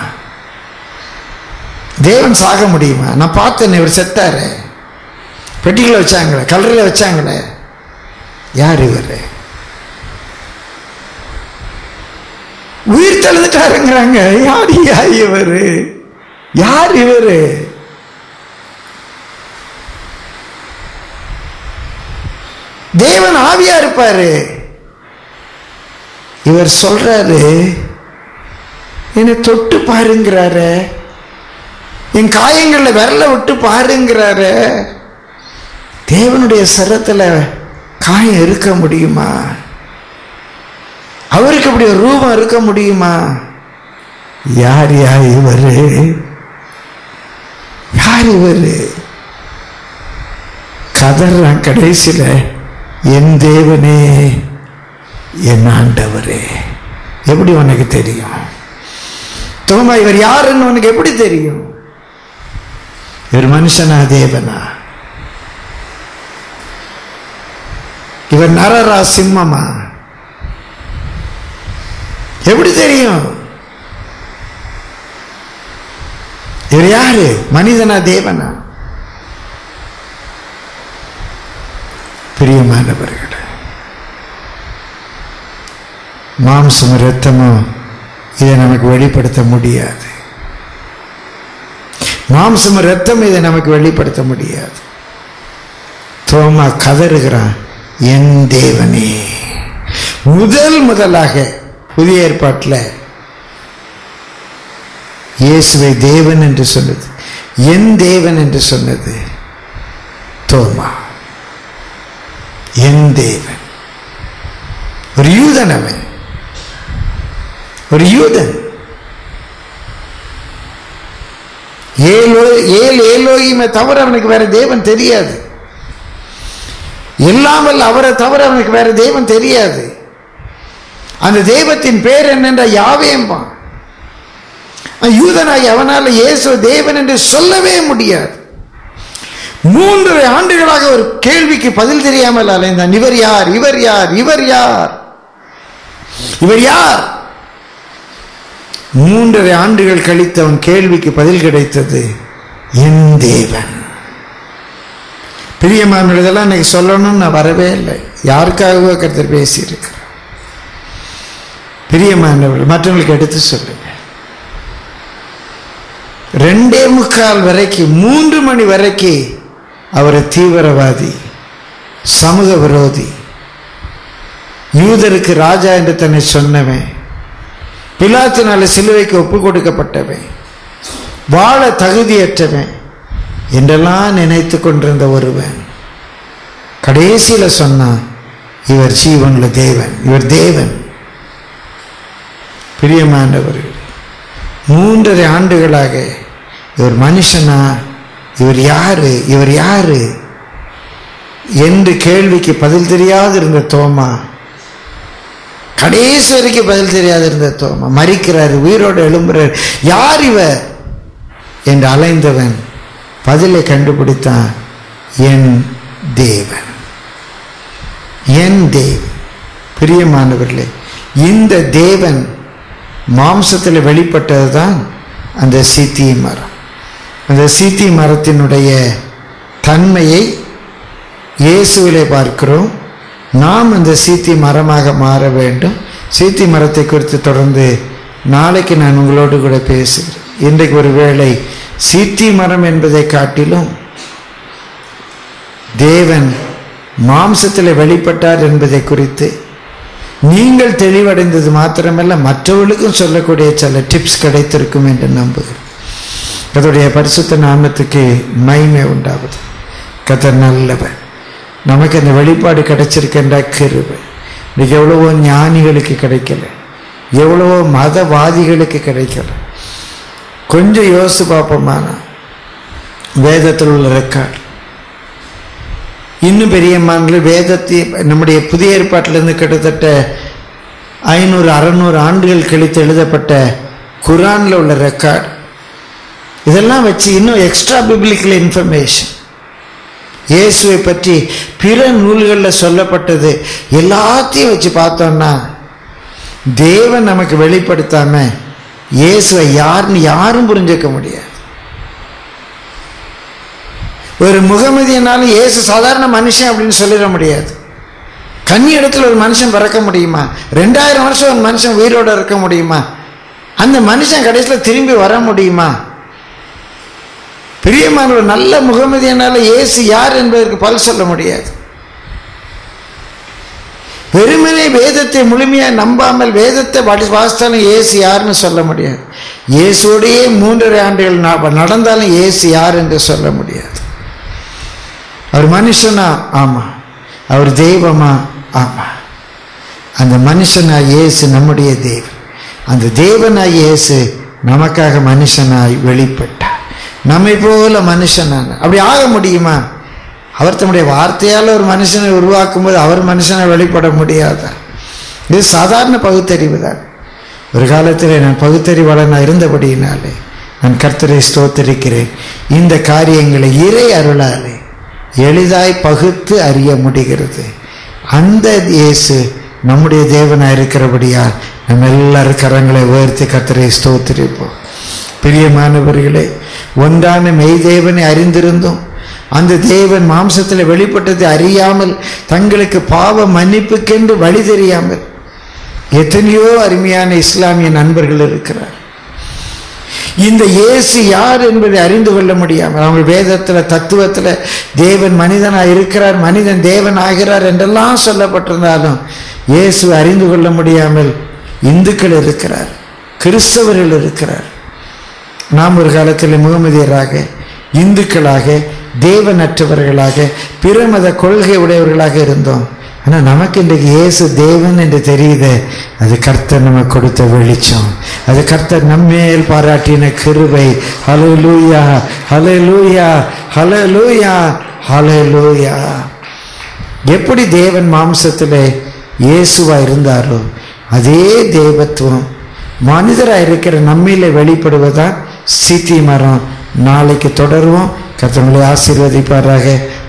தேவன் சாக முடியுமா நான் பார்த்தேன் இவர் செத்தாரு பெட்டிகளை வச்சாங்களே கல்லறையில் வச்சாங்களே யார் இவரு உயிர் தெழுந்துட்டாருங்கிறாங்க யார் யா இவரு யார் இவரு தேவன் ஆவியா இருப்பாரு இவர் சொல்றாரு என்னை தொட்டு பாருங்கிறாரு என் காயங்கள்ல விரல விட்டு பாருங்கிறாரு தேவனுடைய சரத்துல காயம் இருக்க முடியுமா அவருக்கு அப்படி ஒரு ரூபம் இருக்க முடியுமா யார் யார் இவரு யார் இவரு கதறான் கடைசியில என் தேவனே என் ஆண்டவரே எப்படி உனக்கு தெரியும் தோமா இவர் யாருன்னு உனக்கு எப்படி தெரியும் இவர் மனுஷனா தேவனா இவர் நரரா சிம்மமா எப்படி தெரியும் இவர் யாரு மனிதனா தேவனா பிரியமானவர்களே மாம்சமும் ரத்தமும் இதை நமக்கு வெளிப்படுத்த முடியாது மாம்சமும் ரத்தம் இதை நமக்கு வெளிப்படுத்த முடியாது தோமா கதறுகிறான் என் தேவனே முதல் முதலாக புதிய ஏற்பாட்டில் இயேசுவை தேவன் என்று சொன்னது என் தேவன் என்று சொன்னது தோமா என் தேவன் ஒரு யூதன் அவன் ஒரு யூதன் ஏழோ ஏழு ஏலோகிமை தவிர அவனுக்கு வேற தேவன் தெரியாது எல்லாமல் அவரை தவிர அவனுக்கு வேற தேவன் தெரியாது அந்த தெய்வத்தின் பேர் என்னென்ற யாவேம்பான் யூதனாகி அவனால் இயேசு தேவன் என்று சொல்லவே முடியாது மூன்று ஆண்டுகளாக ஒரு கேள்விக்கு பதில் தெரியாமல் அலைந்தான் இவர் யார் இவர் யார் இவர் யார் இவர் யார் மூன்றரை ஆண்டுகள் கழித்து அவன் கேள்விக்கு பதில் கிடைத்தது என் தேவன் பிரியமானதெல்லாம் இன்னைக்கு சொல்லணும்னு நான் வரவே இல்லை யாருக்காகவோ கருத்தர் பேசியிருக்கிறேன் பிரியமானவர்கள் மற்றவங்களுக்கு எடுத்து சொல்லுங்க ரெண்டே முக்கால் வரைக்கும் மூன்று மணி வரைக்கும் அவரை தீவிரவாதி சமூக விரோதி யூதருக்கு ராஜா என்று தன்னை சொன்னவன் பிலாத்தினால சிலுவைக்கு ஒப்பு கொடுக்கப்பட்டவன் வாழ தகுதியற்றவன் என்றெல்லாம் நினைத்து கொண்டிருந்த ஒருவன் கடைசியில சொன்னான் இவர் ஜீவனுள்ள தேவன் இவர் தேவன் பிரியமானவர்கள் மூன்றரை ஆண்டுகளாக இவர் மனுஷனா இவர் யாரு இவர் யாரு என்று கேள்விக்கு பதில் தெரியாது இருந்த தோமா கடைசி வரைக்கும் பதில் தெரியாது இருந்த தோமா மறிக்கிறார் உயிரோடு எழும்புறார் யார் இவர் என்று அலைந்தவன் பதிலை கண்டுபிடித்தான் என் தேவன் என் தேவன் பிரியமானவர்களே இந்த தேவன் மாம்சத்தில் வெளிப்பட்டது தான் அந்த சீத்தி மரம் அந்த சீத்தி மரத்தினுடைய தன்மையை இயேசுவிலே பார்க்கிறோம் நாம் அந்த சீத்தி மரமாக மாற வேண்டும் சீத்தி மரத்தை குறித்து தொடர்ந்து நாளைக்கு நான் உங்களோடு கூட பேசுகிறேன் இன்றைக்கு ஒரு வேளை சீத்தி மரம் என்பதை காட்டிலும் தேவன் மாம்சத்தில் வெளிப்பட்டார் என்பதை குறித்து நீங்கள் தெளிவடைந்தது மாத்திரமல்ல மற்றவர்களுக்கும் சொல்லக்கூடிய சில டிப்ஸ் கிடைத்திருக்கும் என்று நம்புகிறேன் கத்தருடைய பரிசுத்த நாமத்துக்கு மகிமை உண்டாவது கத்தர் நல்லவர் நமக்கு அந்த வெளிப்பாடு கிடைச்சிருக்கின்ற கிருபை இன்னைக்கு எவ்வளவோ ஞானிகளுக்கு கிடைக்கல எவ்வளவோ மதவாதிகளுக்கு கிடைக்கல கொஞ்சம் யோசித்து பார்ப்போமானா வேதத்தில் உள்ள ரெக்கார்டு இன்னும் பெரியம்மான்கள் வேதத்தை நம்முடைய புதிய ஏற்பாட்டிலிருந்து கிட்டத்தட்ட ஐநூறு அறநூறு ஆண்டுகள் கழித்து எழுதப்பட்ட குரானில் உள்ள ரெக்கார்டு இதெல்லாம் வச்சு இன்னும் எக்ஸ்ட்ரா பிப்ளிக்கல் இன்ஃபர்மேஷன் இயேசுவை பற்றி பிற நூல்களில் சொல்லப்பட்டது எல்லாத்தையும் வச்சு பார்த்தோம்னா தேவன் நமக்கு வெளிப்படுத்தாம இயேசுவை யாருன்னு யாரும் புரிஞ்சுக்க முடியாது ஒரு முகமதியனாலும் இயேசு சாதாரண மனுஷன் அப்படின்னு சொல்லிட முடியாது கன்னி இடத்துல ஒரு மனுஷன் பிறக்க முடியுமா ரெண்டாயிரம் வருஷம் ஒரு மனுஷன் உயிரோட இருக்க முடியுமா அந்த மனுஷன் கடைசியில் திரும்பி வர முடியுமா பிரியமான ஒரு நல்ல முகமதியனால இயேசு யார் என்பதற்கு பல் சொல்ல முடியாது வெறுமனே வேதத்தை முழுமையாக நம்பாமல் வேதத்தை வடி- வாசித்தாலும் இயேசு யாருன்னு சொல்ல முடியாது இயேசுவோடையே மூன்றரை ஆண்டுகள் நா- நடந்தாலும் இயேசு யார் என்று சொல்ல முடியாது அவர் மனுஷனா ஆமா அவர் தெய்வமா ஆமா அந்த மனுஷனா இயேசு நம்முடைய தேவன் அந்த தேவனாய் இயேசு நமக்காக மனுஷனாய் வெளிப்பட்டார் நம்மை போல மனுஷனான அப்படி ஆக முடியுமா அவர் தம்முடைய வார்த்தையால் ஒரு மனுஷனை உருவாக்கும் போது அவர் மனுஷனை வெளிப்பட முடியாதா இது சாதாரண பகுத்தறிவு தான் ஒரு காலத்தில் நான் பகுத்தறிவாளனாக இருந்தபடியினாலே நான் கர்த்தரை ஸ்தோத்தரிக்கிறேன் இந்த காரியங்களை இறை அருளாலே எளிதாய் பகுத்து அறிய முடிகிறது அந்த இயேசு நம்முடைய தேவனாக இருக்கிறபடியால் நம்ம எல்லாரும் கரங்களை உயர்த்தி கர்த்தரை ஸ்தோத்திரிப்போம் பிரியமானவர்களே ஒன்றான மெய் தேவனை அறிந்திருந்தோம் அந்த தேவன் மாம்சத்தில் வெளிப்பட்டதை அறியாமல் தங்களுக்கு பாவ மன்னிப்புக்கென்று வழி தெரியாமல் எத்தனையோ அருமையான இஸ்லாமிய நண்பர்கள் இருக்கிறார் இந்த இயேசு யார் என்பதை அறிந்து கொள்ள முடியாமல் அவங்க வேதத்தில் தத்துவத்தில் தேவன் மனிதனாக இருக்கிறார் மனிதன் தேவன் ஆகிறார் என்றெல்லாம் சொல்லப்பட்டிருந்தாலும் இயேசு அறிந்து கொள்ள முடியாமல் இந்துக்கள் இருக்கிறார் கிறிஸ்தவர்கள் இருக்கிறார் நாம் ஒரு காலத்தில் முகமதியராக இந்துக்களாக தேவனற்றவர்களாக பிரமத கொள்கை உடையவர்களாக இருந்தோம் ஆனால் நமக்கு இன்றைக்கு இயேசு தேவன் என்று தெரியுது அது கர்த்தர் நமக்கு கொடுத்த வெளிச்சம் அது கர்த்தர் நம்மேல் பாராட்டின கிருபை ஹலோ லூயா ஹலோ லூயா ஹலோ லூயா ஹலோ லூயா எப்படி தேவன் மாம்சத்தில் இயேசுவா இருந்தாரோ அதே தேவத்துவம் மனிதராக இருக்கிற நம்மில வெளிப்படுவதான் சீத்தி மரம் நாளைக்கு தொடருவோம் கத்தவங்களை ஆசீர்வதிப்பாராக